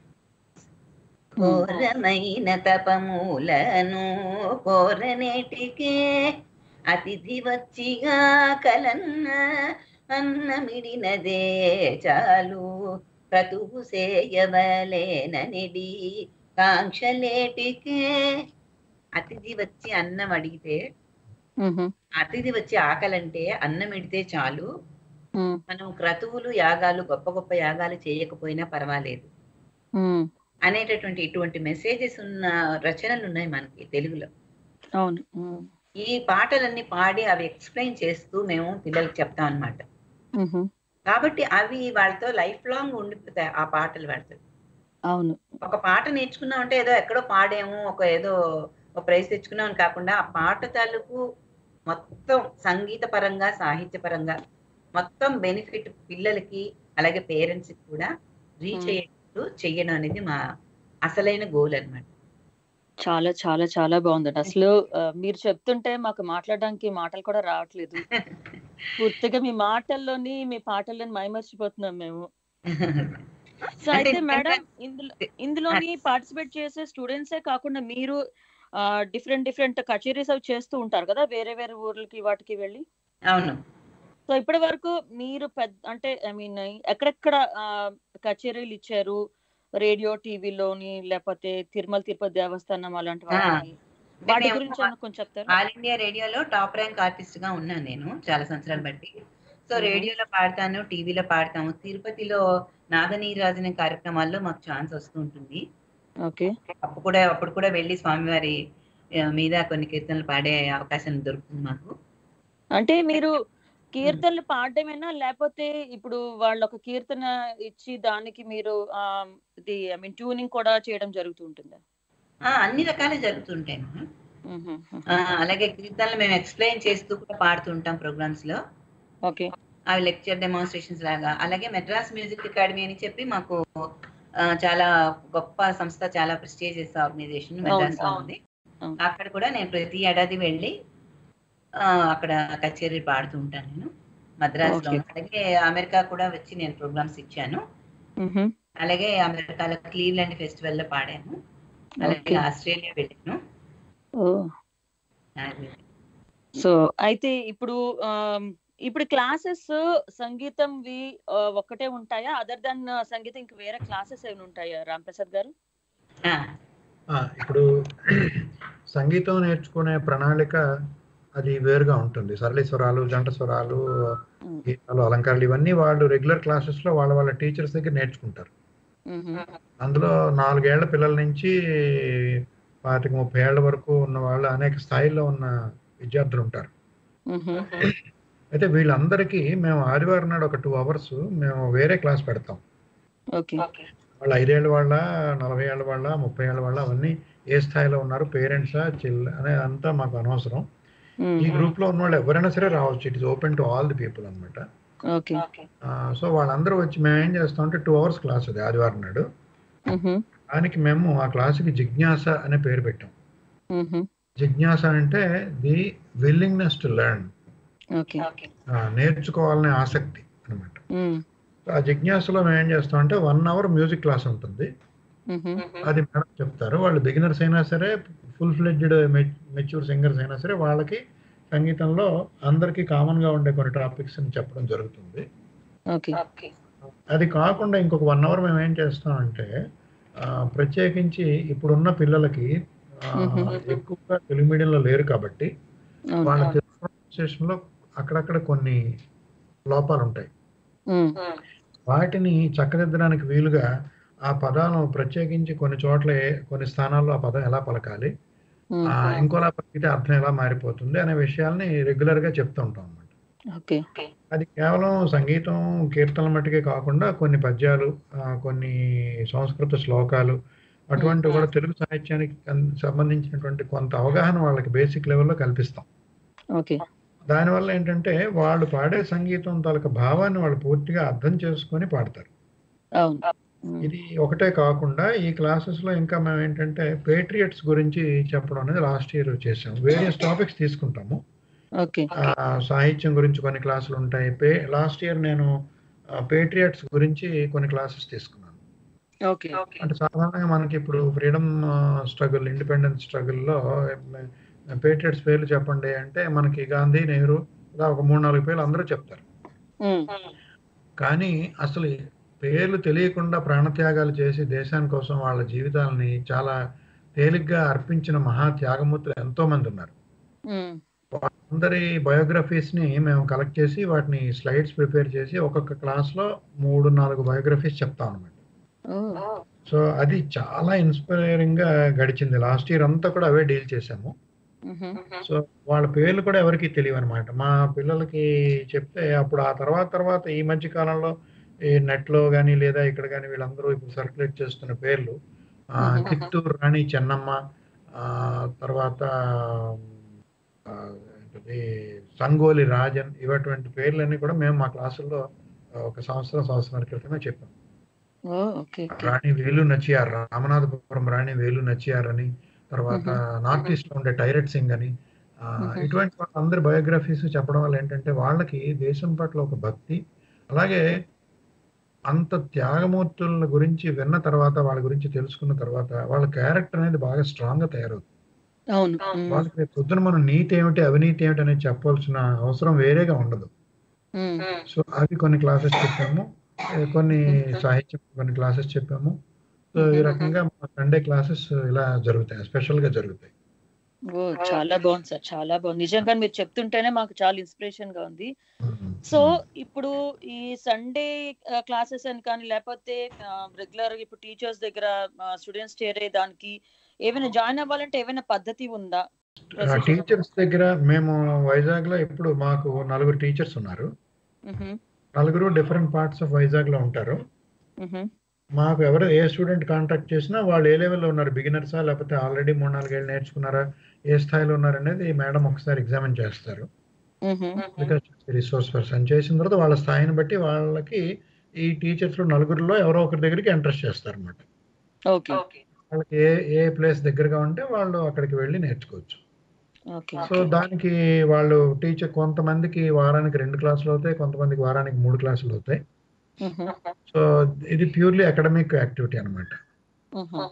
ఘోరమైన తపమూలను కోరనేటికే అతిథి వచ్చిగా కలన్న అన్నమిడినదే చాలు క్రతువు సేయవలేననిడి కాంక్షలేటికే అతిథి వచ్చి అన్నం అడిగితే అతిథి వచ్చి ఆకలంటే అన్నం ఇడితే చాలు మనం క్రతువులు యాగాలు గొప్ప గొప్ప యాగాలు చేయకపోయినా పర్వాలేదు అనేటటువంటి ఇటువంటి మెసేజెస్ ఉన్న రచనలు ఉన్నాయి మనకి తెలుగులో అవును ఈ పాటలన్నీ పాడి అవి ఎక్స్ప్లెయిన్ చేస్తూ మేము పిల్లలకి చెప్తాం అన్నమాట కాబట్టి అవి వాళ్ళతో లైఫ్ లాంగ్ ఉండిపోతాయి ఆ పాటలు వాళ్ళతో అవును ఒక పాట నేర్చుకున్నాం అంటే ఏదో ఎక్కడో పాడాము ఒక ఏదో ఒక ప్రైజ్ తెచ్చుకున్నాం అని కాకుండా ఆ పాట తాలూకు మొత్తం సంగీత పరంగా సాహిత్య పరంగా మొత్తం బెనిఫిట్ పిల్లలకి అలాగే పేరెంట్స్ కి కూడా రీచ్ Hmm. అయ్యేటట్టు చెయ్యడం అనేది మా అసలైన గోల్ అన్నమాట చాలా చాలా చాలా బాగుందండి అసలు ఆ, మీరు చెప్తుంటే మాకు మాట్లాడడానికి మాటలు కూడా రావట్లేదు పూర్తిగా మీ మాటల్లోని మీ పాటల్లోని మైమర్చిపోతున్నాం మేము సో అంటే అయితే మేడం ఎందుకంటే- ఇందులో ఇందులోని పార్టిసిపేట్ చేసే స్టూడెంట్సే కాకుండా మీరు డిఫరెంట్ డిఫరెంట్ కచేరీస్ అవి చేస్తూ ఉంటారు కదా వేరే వేరే ఊర్లకి వాటికి వెళ్ళి అవును సో ఇప్పటి వరకు మీరు పెద్ద అంటే ఐ మీన్ ఎక్కడెక్కడ ఆ, కచేరీలు ఇచ్చారు రేడియో టీవీలోని లేకపోతే తిరుమల తిరుపతి దేవస్థానం అలాంటి వాటికి అంటే వాటి మేము గురించి ఏమన్నా కొంచెం చెప్తారా ఆల్ ఇండియా రేడియోలో టాప్ ర్యాంక్ ఆర్టిస్ట్ గా ఉన్నాను నేను చాలా సంవత్సరాలు బట్టి సో Mhm. రేడియోలో పాడతాను టీవీలో పాడతాము తిరుపతిలో నాగనీరాజన కార్యక్రమాల్లో మాకు ఛాన్స్ వస్తూ ఉంటుంది ఓకే అప్పుడు కూడా అప్పుడు కూడా వెళ్ళి స్వామివారి ఆ, మీద కొన్ని కీర్తనలు పాడే అవకాశం దొరుకుతుంది మాకు అంటే మీరు కీర్తనలు పాడడమేనా లేకపోతే ఇప్పుడు వాళ్ళు ఒక కీర్తన ఇచ్చి దానికి మీరు ఆ, ఇది ఐ మీన్ ట్యూనింగ్ కూడా చేయడం జరుగుతూ ఉంటుందా ఆ, అన్ని రకాలు జరుగుతుంటాయి మేడం. ఆ, అలాగే కీర్తనలు మేము ఎక్స్ప్లెయిన్ చేస్తూ కూడా పాడుతుంటాం ప్రోగ్రామ్స్ లో ఓకే అవి లెక్చర్ డెమాన్స్ట్రేషన్స్ లాగా అలాగే మెడ్రాస్ మ్యూజిక్ అకాడమీ అని చెప్పి మాకు ఆ, చాలా గొప్ప సంస్థ చాలా ప్రెస్టీజియస్ ఆర్గనైజేషన్ మెడ్రాస్ లో అవును. ఉంది అవును. అక్కడ కూడా నేను ప్రతి ఏడాది వెళ్ళి ఆ, అక్కడ కచేరీ పాడుతూ ఉంటాను నేను మద్రాస్ లో Okay. అలాగే అమెరికా కూడా వచ్చి నేను ప్రోగ్రామ్స్ ఇచ్చాను అలాగే అమెరికాలో క్లీవ్లాండ్ ఫెస్టివల్ లో పాడాను అలాగే Okay. ఆస్ట్రేలియా వెళ్ళాను ఓ అది. సో అయితే ఇప్పుడు ఆమ్, ఇప్పుడు క్లాసెస్ సంగీతంవి ఆ, ఒక్కటే ఉంటాయా అదర్ దాన్ సంగీతం ఇంక వేరే క్లాసెస్ ఏమైనా ఉంటాయా రామ్ ప్రసాద్ గారు ఆ, ఆ, ఇప్పుడు సంగీతం నేర్చుకునే ప్రణాళిక అది వేరుగా ఉంటుంది సరళి స్వరాలు జంట స్వరాలు ఉమ్, గీతాలు అలంకారాలు ఇవన్నీ వాళ్ళు రెగ్యులర్ క్లాసెస్ లో వాళ్ళ వాళ్ళ టీచర్స్ దగ్గర నేర్చుకుంటారు మ్హూ. అందులో నాలుగేళ్ల పిల్లల నుంచి పాతిక ముప్పై ఏళ్ల వరకు ఉన్న వాళ్ళు అనేక స్థాయిల్లో ఉన్న విద్యార్థులు ఉంటారు మ్హూ. అయితే వీళ్ళందరికీ మేము ఆదివారం నాడు ఒక టూ అవర్స్ మేము వేరే క్లాస్ పెడతాం ఓకే వాళ్ళు ఐదేళ్ళ వాళ్ళ నలభై ఏళ్ళ వాళ్ళ ముప్పై ఏళ్ళ వాళ్ళ అవన్నీ ఏ స్థాయిలో ఉన్నారు పేరెంట్సా చిల్ అనే అంతా మాకు అనవసరం మ్మ్. ఈ గ్రూప్ లో ఉన్న వాళ్ళు ఎవరైనా సరే రావచ్చు it is open to all the people అనమాట ఓకే సో వాళ్ళందరూ వచ్చి మేము ఏం చేస్తాం అంటే టూ అవర్స్ క్లాస్ అది ఆదివారం నాడు మ్హూ. దానికి మేము ఆ క్లాస్కి జిజ్ఞాస అనే పేరు పెట్టాం మ్హూ. జిజ్ఞాస అంటే the willingness to learn okay నేర్చుకోవాలనే ఆసక్తి అనమాట మ్మ్. ఆ జిజ్ఞాసలో మేము ఏం చేస్తాం అంటే వన్ అవర్ మ్యూజిక్ క్లాస్ ఉంటుంది మ్హూ. అది మేడం చెప్తారు వాళ్ళు బిగినర్స్ అయినా సరే ఫుల్ ఫ్లెడ్జ్డ్ మెచ్యూర్ సింగర్స్ అయినా సరే వాళ్ళకి సంగీతంలో అందరికీ కామన్ గా ఉండే కొన్ని టాపిక్స్ అని చెప్పడం జరుగుతుంది ఓకే అది కాకుండా ఇంకొక వన్ అవర్ మేము ఏం చేస్తాం అంటే ఆ, ప్రత్యేకించి ఇప్పుడున్న పిల్లలకి ఆ, మ్మ్. ఎక్కువగా తెలుగు మీడియంలో లేరు కాబట్టి అవును. వాళ్ళ తెలుగు pronunciation లో అక్కడక్కడ కొన్ని లోపాలు ఉంటాయి మ్మ్. వాటిని చక్కదిద్దడానికి వీలుగా ఆ పదాలను ప్రత్యేకించి కొన్ని చోట్ల ఏ- కొన్ని స్థానాల్లో ఆ పదం ఎలా పలకాలి మ్మ్. ఆ, ఇంకోలా పలికితే అర్థం ఎలా మారిపోతుంది అనే విషయాల్ని రెగ్యులర్ గా చెప్తూ ఉంటాం అన్నమాట ఓకే అది కేవలం సంగీతం కీర్తనల మట్టుకే కాకుండా కొన్ని పద్యాలు ఆ, కొన్ని సంస్కృత శ్లోకాలు అటువంటివి కూడా తెలుగు సాహిత్యానికి కన్- సంబంధించినటువంటి కొంత అవగాహన వాళ్ళకి బేసిక్ లెవెల్లో కల్పిస్తాం ఓకే దానివల్ల ఏంటంటే వాళ్ళు పాడే సంగీతం తాలూకా భావాన్ని వాళ్ళు పూర్తిగా అర్థం చేసుకొని పాడతారు అవును మ్మ్. ఇది ఒకటే కాకుండా ఈ క్లాసెస్ లో ఇంకా మేము ఏంటంటే పేట్రియట్స్ గురించి చెప్పడం అనేది లాస్ట్ ఇయర్ చేసాం వేరియస్ టాపిక్స్ తీసుకుంటాము ఓకే ఆ, సాహిత్యం గురించి కొన్ని క్లాసులు ఉంటాయి పే లాస్ట్ ఇయర్ నేను పేట్రియట్స్ గురించి కొన్ని క్లాసెస్ తీసుకున్నాను ఓకే అంటే సాధారణంగా మనకి ఇప్పుడు ఫ్రీడమ్ స్ట్రగుల్ ఇండిపెండెన్స్ స్ట్రగుల్లో పేట్రియట్స్ పేర్లు చెప్పండి అంటే మనకి గాంధీ నెహ్రూ ఇలా ఒక మూడు నాలుగు పేర్లు అందరూ చెప్తారు మ్మ్. కానీ అసలు ఈ పేర్లు తెలియకుండా ప్రాణత్యాగాలు చేసి దేశాని కోసం వాళ్ళ జీవితాలని చాలా తేలిగ్గా అర్పించిన మహా త్యాగమూర్తులు ఎంతో మంది ఉన్నారు మ్మ్. అందరి బయోగ్రఫీస్ ని మేము కలెక్ట్ చేసి వాటిని స్లైడ్స్ ప్రిపేర్ చేసి ఒక్కొక్క క్లాస్ లో మూడు నాలుగు బయోగ్రఫీస్ చెప్తాం అనమాట ఓ సో అది చాలా ఇన్స్పైరింగ్ గా గడిచింది లాస్ట్ ఇయర్ అంతా కూడా అవే డీల్ చేసాము మ్హూ. సో వాళ్ళ పేర్లు కూడా ఎవరికి తెలియవు అనమాట మా పిల్లలకి చెప్తే అప్పుడు ఆ తర్వాత తర్వాత ఈ మధ్య కాలంలో ఈ నెట్ లో కానీ లేదా ఇక్కడ కానీ వీళ్ళందరూ ఇప్పుడు సర్క్యులేట్ చేస్తున్న పేర్లు ఆ, Mhm. కిత్తూరు రాణి చెన్నమ్మ ఆ, తర్వాత ఆ, ఏంటది, సంగోలి రాజన్ ఇవటువంటి పేర్లన్నీ కూడా మేము మా క్లాసుల్లో ఆ, ఒక సంవత్సరం సంవత్సరం క్రితమే చెప్పాం ఓ ఓకే ఓకే రాణి వేలు నచ్చియార్ రామనాథపురం రాణి వేలు నచ్చియార్ అని తర్వాత నార్త్ ఈస్ట్ లో ఉండే టైరెట్ సింగ్ అని ఆ, Mhm. ఇటువంటి అందరి బయోగ్రఫీస్ చెప్పడం వల్ల ఏంటంటే వాళ్ళకి దేశం పట్ల ఒక భక్తి అలాగే అంత త్యాగమూర్తుల గురించి విన్న తర్వాత వాళ్ళ గురించి తెలుసుకున్న తర్వాత వాళ్ళ క్యారెక్టర్ అనేది బాగా స్ట్రాంగ్ గా తయారవుతుంది అవును మ్మ్. వాళ్ళకి రేపు పొద్దున మనం నీతి ఏమిటి అవినీతి ఏమిటి అనేది చెప్పాల్సిన అవసరం వేరేగా ఉండదు మ్మ్. సో అవి కొన్ని క్లాసెస్ చెప్పాము ఏ, కొన్ని సాహిత్యం కొన్ని క్లాసెస్ చెప్పాము సో ఈ రకంగా మా సండే క్లాసెస్ ఇలా జరుగుతాయి స్పెషల్ గా జరుగుతాయి ఓ చాలా బాగుంది సార్ చాలా బాగుంది నిజంగా మీరు చెప్తుంటేనే మాకు చాలా ఇన్స్పిరేషన్ గా ఉంది సో ఇప్పుడు ఈ సండే క్లాసెస్ అని కానీ లేకపోతే రెగ్యులర్ ఇప్పుడు టీచర్స్ దగ్గర స్టూడెంట్స్ చేరే దానికి ఏమైనా జాయిన్ అవ్వాలంటే ఏమైనా పద్ధతి ఉందా Procedure. టీచర్స్ దగ్గర మేము వైజాగ్ లో ఇప్పుడు మాకు నలుగురు టీచర్స్ ఉన్నారు మ్హూ, నలుగురు డిఫరెంట్ పార్ట్స్ ఆఫ్ వైజాగ్ లో ఉంటారు మ్హూ, మాకు ఎవరు ఏ స్టూడెంట్ కాంటాక్ట్ చేసినా వాళ్ళు ఏ లెవెల్లో ఉన్నారు బిగినర్సా లేకపోతే ఆల్రెడీ మూడు నాలుగేళ్ళు నేర్చుకున్నారా ఏ స్థాయిలో ఉన్నారు అనేది మేడం ఒకసారి ఎగ్జామిన్ చేస్తారు మ్హూ, బికాస్ రిసోర్స్ పర్సన్ చేసిన తర్వాత వాళ్ళ స్థాయిని బట్టి వాళ్ళకి ఈ టీచర్స్ లో నలుగురిలో ఎవరో ఒకరి దగ్గరికి ఇంట్రెస్ట్ చేస్తారు అనమాట ఓకే వాళ్ళకి ఏ ఏ ప్లేస్ దగ్గరగా ఉంటే వాళ్ళు అక్కడికి వెళ్ళి నేర్చుకోవచ్చు ఓకే సో దానికి వాళ్ళు టీచర్ కొంతమందికి వారానికి రెండు క్లాసులు అవుతాయి కొంతమందికి వారానికి మూడు క్లాసులు అవుతాయి మ్హూ, సో ఇది ప్యూర్లీ అకాడమిక్ యాక్టివిటీ అనమాట మ్హూ.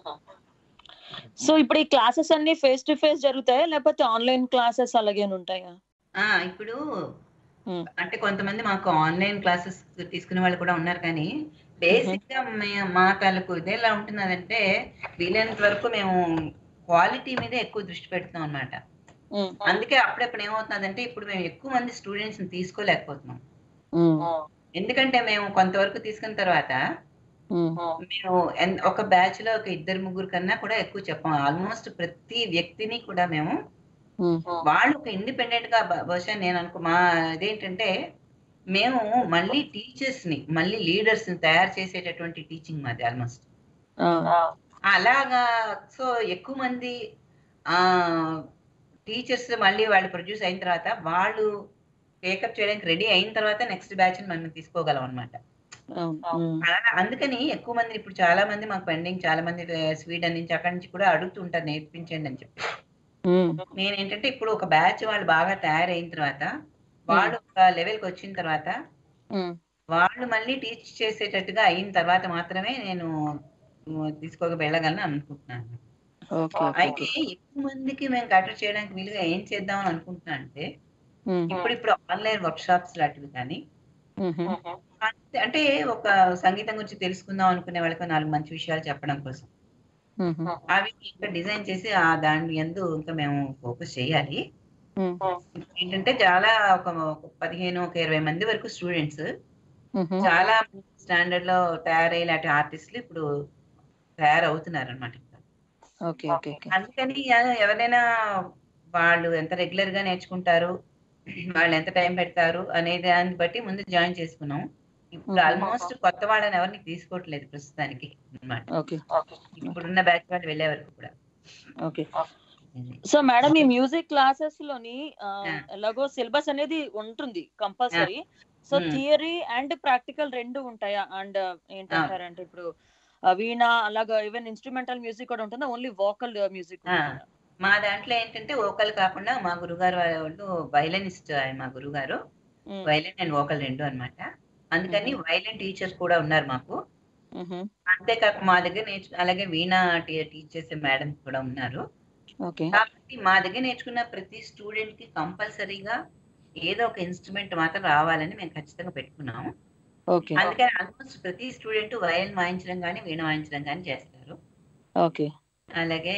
సో ఇప్పుడు ఈ క్లాసెస్ అన్ని ఫేస్ టు ఫేస్ జరుగుతాయా లేకపోతే ఆన్లైన్ క్లాసెస్ అలాగే ఉంటాయా ఆ ఇప్పుడు Hmm. అంటే కొంతమంది మాకు ఆన్లైన్ క్లాసెస్ తీసుకునే వాళ్ళు కూడా ఉన్నారు కానీ బేసిక్ గా మే- మా తాలూకు ఇది ఎలా ఉంటున్నదంటే వీలైనంత వరకు మేము క్వాలిటీ మీద ఎక్కువ దృష్టి పెడుతున్నాం అన్నమాట మ్, అందుకే అప్పుడప్పుడు ఏమవుతుందంటే ఇప్పుడు మేము ఎక్కువ మంది స్టూడెంట్స్ ని తీసుకోలేకపోతున్నాం మ్, ఎందుకంటే మేము కొంతవరకు తీసుకున్న తర్వాత మ్, మేము ఎన్- ఒక బ్యాచ్ లో ఒక ఇద్దరు ముగ్గురు కన్నా కూడా ఎక్కువ చెప్పాం ఆల్మోస్ట్ ప్రతి వ్యక్తిని కూడా మేము మ్, వాళ్ళు ఒక ఇండిపెండెంట్ గా బ- బహుశా నేను అనుకో మా ఇదేంటంటే మేము మళ్ళీ టీచర్స్ ని మళ్ళీ లీడర్స్ ని తయారు చేసేటటువంటి టీచింగ్ మాది ఆల్మోస్ట్ ఆ, అలాగా సో ఎక్కువ మంది ఆ టీచర్స్ మళ్ళీ వాళ్ళు ప్రొడ్యూస్ అయిన తర్వాత వాళ్ళు టేకప్ చేయడానికి రెడీ అయిన తర్వాత నెక్స్ట్ బ్యాచ్ మనం తీసుకోగలం అనమాట అవును మ్, అందుకని ఎక్కువ మంది ఇప్పుడు చాలా మంది మాకు పెండింగ్ చాలా మంది స్వీడన్ నుంచి అక్కడి నుంచి కూడా అడుగుతుంటారు నేర్పించండి అని చెప్పి మ్, నేను ఏంటంటే ఇప్పుడు ఒక బ్యాచ్ వాళ్ళు బాగా తయారైన తర్వాత వాళ్ళు ఒక లెవెల్కి వచ్చిన తర్వాత మ్, వాళ్ళు మళ్ళీ టీచ్ చేసేటట్టుగా అయిన తర్వాత మాత్రమే నేను ఉమ్, తీసుకోక వెళ్ళగలను అనుకుంటున్నాను ఓకే ఓకే అయితే ఎక్కువ మందికి మేము కటర్ చేయడానికి వీలుగా ఏం చేద్దామని అనుకుంటున్నా అంటే మ్, ఇప్పుడు ఇప్పుడు ఆన్లైన్ వర్క్ షాప్స్ లాంటివి కానీ మ్హూ, అంటే- అంటే ఒక సంగీతం గురించి తెలుసుకుందాం అనుకునే వాళ్ళకి నాలుగు మంచి విషయాలు చెప్పడం కోసం మ్హూ, అవి ఇంకా డిజైన్ చేసి ఆ దాని ఎందు ఇంకా మేము ఫోకస్ చేయాలి మ్, ఏంటంటే చాలా ఒక ఒక పదిహేను ఒక ఇరవై మంది వరకు స్టూడెంట్స్ మ్హూ. చాలా స్టాండర్డ్ లో తయారయ్యే లాంటి ఆర్టిస్టులు ఇప్పుడు తయారవుతున్నారు అనమాట ఓకే ఓకే ఓకే అందుకని ఎ- ఎవరైనా వాళ్ళు ఎంత రెగ్యులర్ గా నేర్చుకుంటారు వాళ్ళు ఎంత టైం పెడతారు అనే దాన్ని బట్టి ముందు జాయిన్ చేసుకున్నాం ఇప్పుడు Mhm. ఆల్మోస్ట్ కొత్త వాళ్ళని ఎవరిని తీసుకోవట్లేదు ప్రస్తుతానికి అన్నమాట ఓకే ఇప్పుడున్న బ్యాచ్ వాళ్ళు వెళ్ళే వరకు కూడా ఓకే సో మేడం ఈ మ్యూజిక్ క్లాసెస్ లోని ఆ, Yeah. ఎలాగో సిలబస్ అనేది ఉంటుంది compulsory so Hmm. Theory and practical రెండు ఉంటాయా అండ్ ఏంటంటారంటే ఇప్పుడు ఆ, వీణ అలాగా ఈవెన్ ఇన్స్ట్రుమెంటల్ మ్యూజిక్ కూడా ఉంటుందా ఓన్లీ వోకల్ మ్యూజిక్ Ah. మా దాంట్లో ఏంటంటే వోకల్ కాకుండా మా గురుగారు వాళ్ళు వైలనిస్ట్ ఆయన మా గురుగారు వైలన్ అండ్ వోకల్ రెండు అన్నమాట అందుకని వైలన్ టీచర్స్ కూడా ఉన్నారు మాకు అంతేకాక మా దగ్గర నేర్చు అలాగే వీణా టీచ్ చేసే మేడం కూడా ఉన్నారు ఓకే కాబట్టి మా దగ్గర నేర్చుకున్న ప్రతి స్టూడెంట్ కి కంపల్సరీగా ఏదో ఒక ఇన్స్ట్రుమెంట్ మాత్రం రావాలని మేము ఖచ్చితంగా పెట్టుకున్నాము ఓకే అందుకని ఆల్మోస్ట్ ప్రతి స్టూడెంట్ వయలిన్ వాయించడం కానీ వీణ వాయించడం కానీ చేస్తారు ఓకే అలాగే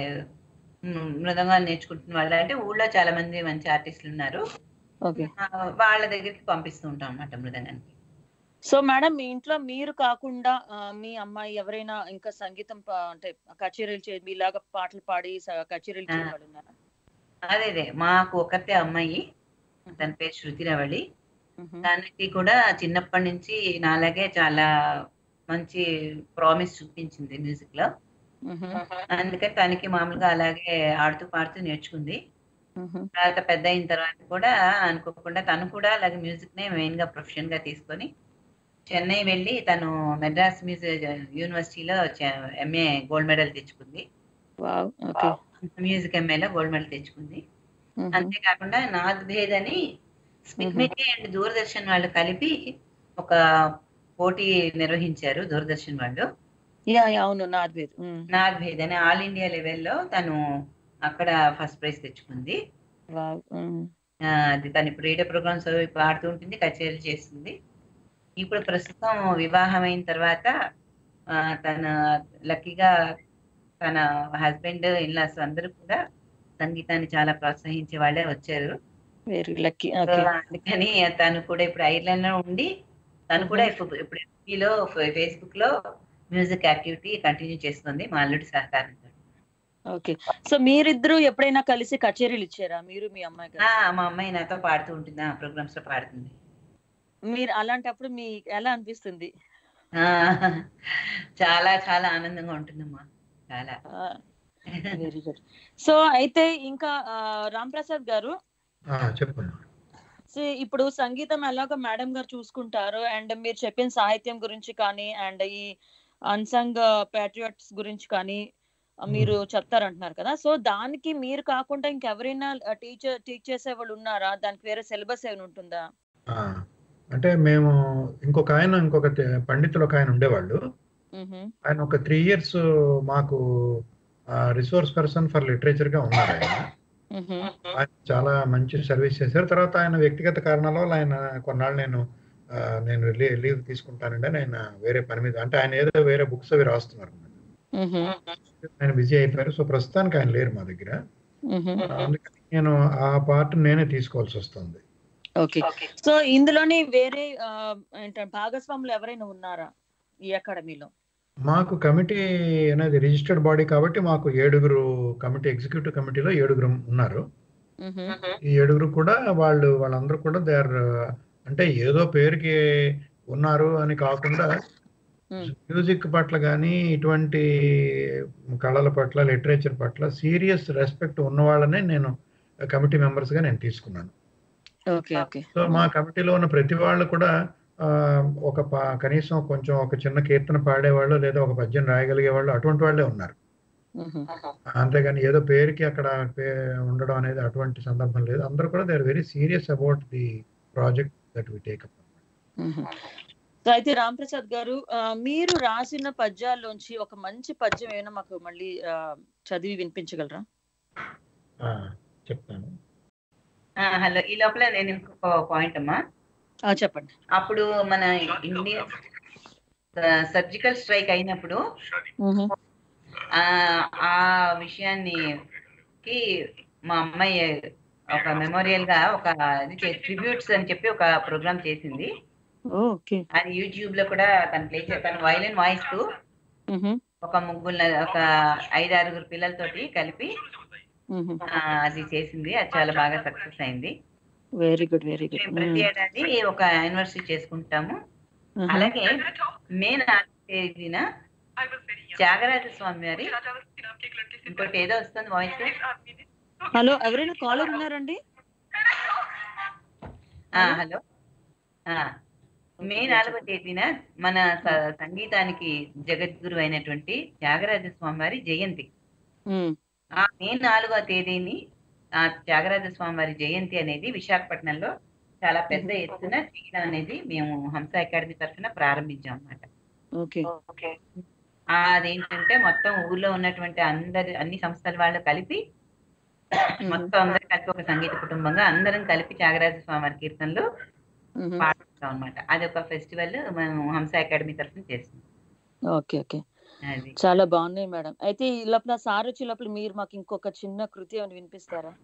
మ్, మృదంగాలు నేర్చుకుంటున్న వాళ్ళు అంటే ఊళ్ళో చాలా మంది మంచి ఆర్టిస్టులు ఉన్నారు ఓకే ఆ, వాళ్ళ దగ్గరికి పంపిస్తూ ఉంటాం అన్నమాట మృదంగానికి సో మేడం మీ ఇంట్లో మీరు కాకుండా ఆ, మీ అమ్మాయి ఎవరైనా ఇంకా సంగీతం పా- అంటే కచేరీలు చే మీలాగా పాటలు పాడి స- కచేరీలు ఆ. చేయబడి ఉన్నారా అదే అదే మాకు ఒకతే అమ్మాయి తన పేరు శృతిరవళి తనకి కూడా చిన్నప్పటి నుంచి నాలాగే చాలా మంచి ప్రామిస్ చూపించింది మ్యూజిక్ లో అందుకని తనకి మామూలుగా అలాగే ఆడుతూ పాడుతూ నేర్చుకుంది తర్వాత పెద్ద అయిన తర్వాత కూడా అనుకోకుండా తను కూడా అలాగే మ్యూజిక్ నే మెయిన్ గా ప్రొఫెషన్ గా తీసుకొని చెన్నై వెళ్ళి తను మెడ్రాస్ మ్యూజిక్ యూనివర్సిటీలో ఎంఏ గోల్డ్ మెడల్ తెచ్చుకుంది వావ్ ఓకే మ్యూజిక్ ఎంఏలో గోల్డ్ మెడల్ తెచ్చుకుంది అంతేకాకుండా నాద్ భేద్ అని స్పిక్మిటీ అండ్ దూరదర్శన్ వాళ్ళు కలిపి ఒక పోటీ నిర్వహించారు దూరదర్శన్ వాళ్ళు యా యా అవును నాది పేరు నాద్ భేద్ అని ఆల్ ఇండియా లెవెల్లో తను అక్కడ ఫస్ట్ ప్రైజ్ తెచ్చుకుంది వావ్ ఆ, అది తను ఇప్పుడు రేడియో ప్రోగ్రామ్స్ అవి పాడుతూ ఉంటుంది కచేరీలు చేస్తుంది ఇప్పుడు ప్రస్తుతం వివాహం అయిన తర్వాత ఆ, తన లక్కీగా తన హస్బెండ్ ఇన్లాస్ అందరూ కూడా సంగీతాన్ని చాలా ప్రోత్సహించే వాళ్ళే వచ్చారు వెరీ లక్కీ సో ఓకే అందుకని తను కూడా ఇప్పుడు ఐర్లాండ్ లో ఉండి తను కూడా ఇప్పుడు ఇప్పుడు FB లో ఫేస్బుక్ లో మ్యూజిక్ యాక్టివిటీ కంటిన్యూ చేస్తుంది మా అల్లుడి సహకారంతో ఓకే సో మీరిద్దరూ ఎప్పుడైనా కలిసి కచేరీలు ఇచ్చారా మీరు మీ అమ్మాయి ఆ, గారు మా అమ్మాయి నాతో పాడుతూ ఉంటుంది ఆ ప్రోగ్రామ్స్ లో పాడుతుంది మీరు అలాంటప్పుడు మీ ఎలా అనిపిస్తుంది ఆ, చాలా చాలా ఆనందంగా ఉంటుందమ్మా చాలా వెరీ గుడ్ సో అయితే ఇంకా ఆ, రామ్ ప్రసాద్ గారు ఆ, చెప్పండి సో ఇప్పుడు సంగీతం ఎలాగో మేడం గారు చూసుకుంటారు అండ్ మీరు చెప్పిన సాహిత్యం గురించి కానీ అండ్ ఈ అన్సంగ్ ప్యాట్రియాట్స్ గురించి కానీ ఆ, మీరు చెప్తారంటున్నారు కదా సో దానికి మీరు కాకుండా ఇంకెవరైనా టీచర్ టీచ్ చేసే వాళ్ళు ఉన్నారా దానికి వేరే సిలబస్ ఏమైనా ఉంటుందా ఆ, అంటే మేము ఇంకొక ఆయన ఇంకొక తె- పండితులు ఒక ఆయన ఉండేవాళ్ళు మ్హూ. ఆయన ఒక త్రీ ఇయర్స్ మాకు రిసోర్స్ పర్సన్ ఫర్ లిటరేచర్ గా ఉన్నారు ఆయన మ్హూ. ఆయన చాలా మంచి సర్వీస్ చేశారు తర్వాత ఆయన వ్యక్తిగత కారణాల వల్ల ఆయన కొన్నాళ్ళు నేను ఆ, నేను లీవ్ తీసుకుంటానండి అని ఆయన వేరే పని మీద అంటే ఆయన ఏదో వేరే బుక్స్ అవి రాస్తున్నారు మ్హూ. ఆయన బిజీ అయిపోయారు సో ప్రస్తుతానికి ఆయన లేరు మా దగ్గర మ్హూ. అందుకని నేను ఆ పార్ట్ నేనే తీసుకోవాల్సి వస్తుంది ఓకే సో ఇందులోని వేరే ఆ, ఏంటంటే భాగస్వాములు ఎవరైనా ఉన్నారా ఈ అకాడమీలో మాకు కమిటీ అనేది రిజిస్టర్డ్ బాడీ కాబట్టి మాకు ఏడుగురు కమిటీ ఎగ్జిక్యూటివ్ కమిటీలో ఏడుగురు ఉన్నారు మ్హూ. ఈ ఏడుగురు కూడా వాళ్ళు వాళ్ళందరూ కూడా దే ఆర్ అంటే ఏదో పేరుకి ఉన్నారు అని కాకుండా మ్. మ్యూజిక్ పట్ల కానీ ఇటువంటి కళల పట్ల లిటరేచర్ పట్ల సీరియస్ రెస్పెక్ట్ ఉన్న వాళ్ళనే నేను కమిటీ మెంబర్స్ గా నేను తీసుకున్నాను ఓకే ఓకే సో మా కమిటీలో ఉన్న ప్రతి వాళ్ళు కూడా ఆ, ఒక ప- కనీసం కొంచెం ఒక చిన్న కీర్తన పాడేవాళ్ళు లేదా ఒక పద్యం రాయగలిగే వాళ్ళు అటువంటి వాళ్ళే ఉన్నారు మ్హూ. అంతేగాని ఏదో పేరుకి అక్కడ పే- ఉండడం అనేది అటువంటి సందర్భం లేదు అందరూ కూడా they are very serious about the project that we take up మ్మ్. సో అయితే రామ్ ప్రసాద్ గారు ఆ, మీరు రాసిన పద్యాల్లోంచి ఒక మంచి పద్యం ఏమైనా మాకు మళ్ళీ ఆ, చదివి వినిపించగలరా చెప్తాను ఆ, హలో ఈ లోపల నేను ఇంకొక పాయింట్ అమ్మా ఆ, చెప్పండి అప్పుడు మన ఇండియా సర్జికల్ స్ట్రైక్ అయినప్పుడు మ్మ్. ఆ ఆ విషయాన్ని కి మా అమ్మాయి ఒక మెమోరియల్ గా ఒక ట్రిబ్యూట్స్ అని చెప్పి ఒక ప్రోగ్రామ్ చేసింది ఓ, ఓకే అది యూట్యూబ్ లో కూడా తను ప్లే చేస్తాను వైలిన్ వాయిస్ కు మ్మ్. ఒక ముగ్గురు ఒక ఐదు ఆరుగురు పిల్లలతోటి కలిపి మ్మ్. ఆ, అది చేసింది అది చాలా బాగా సక్సెస్ అయింది వెరీ గుడ్ వెరీ గుడ్ మేము ప్రతి ఏడాది ఒక యూనివర్సిటీ చేసుకుంటాము అలాగే మే నాలుగు తేదీన త్యాగరాజ స్వామి వారి ఇంకోటి ఏదో వస్తుంది వాయిస్ హలో ఎవరైనా కాలర్ ఉన్నారండి హలో ఆ, మే నాలుగో తేదీన మన స- సంగీతానికి జగద్గురు అయినటువంటి త్యాగరాజ స్వామి వారి జయంతి మ్మ్. ఆ మే నాలుగో తేదీని ఆ త్యాగరాజ స్వామి వారి జయంతి అనేది విశాఖపట్నంలో చాలా పెద్ద ఎత్తున చేయడం అనేది మేము హంస అకాడమీ తరఫున ప్రారంభించాం అన్నమాట ఓకే ఆ, అదేంటంటే మొత్తం ఊర్లో ఉన్నటువంటి అందరి అన్ని సంస్థల వాళ్ళు కలిపి మొత్తం అందరం కలిపి ఒక సంగీత కుటుంబంగా అందరం కలిపి త్యాగరాజ స్వామి వారి కీర్తనలు మ్మ్. పాడుతాం అనమాట అది ఒక ఫెస్టివల్ మేము హంస అకాడమీ తరఫున చేస్తున్నాం ఓకే ఓకే అది చాలా బాగున్నాయి మేడం అయితే ఈ లోపల సార్ వచ్చే లోపల మీరు మాకు ఇంకొక చిన్న కృతి ఏమైనా వినిపిస్తారా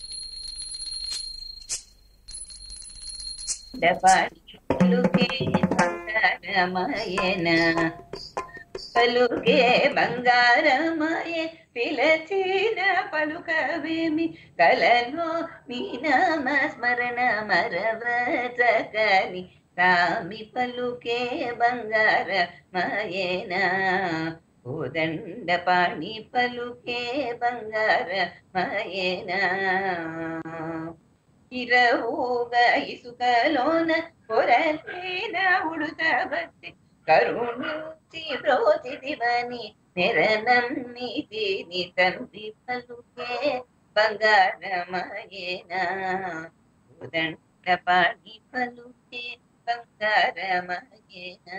పలుకే బంగారమయన పలుకే బంగారమయ పిలచిన పలుకవేమి కలలో మీ నామ స్మరణ మరవచకని సామి పలుకే బంగారమయన కోదండ పాణి పలుకే బంగారమయన ఇరవుగా ఇసుకలోన పొరలేన ఉడుతబట్టి కరుణించి బ్రోచిదివని నిరనమ్మితి ని తండ్రి పలుకే బంగారమయేన ఉదండ పాడి పలుకే బంగారమయేన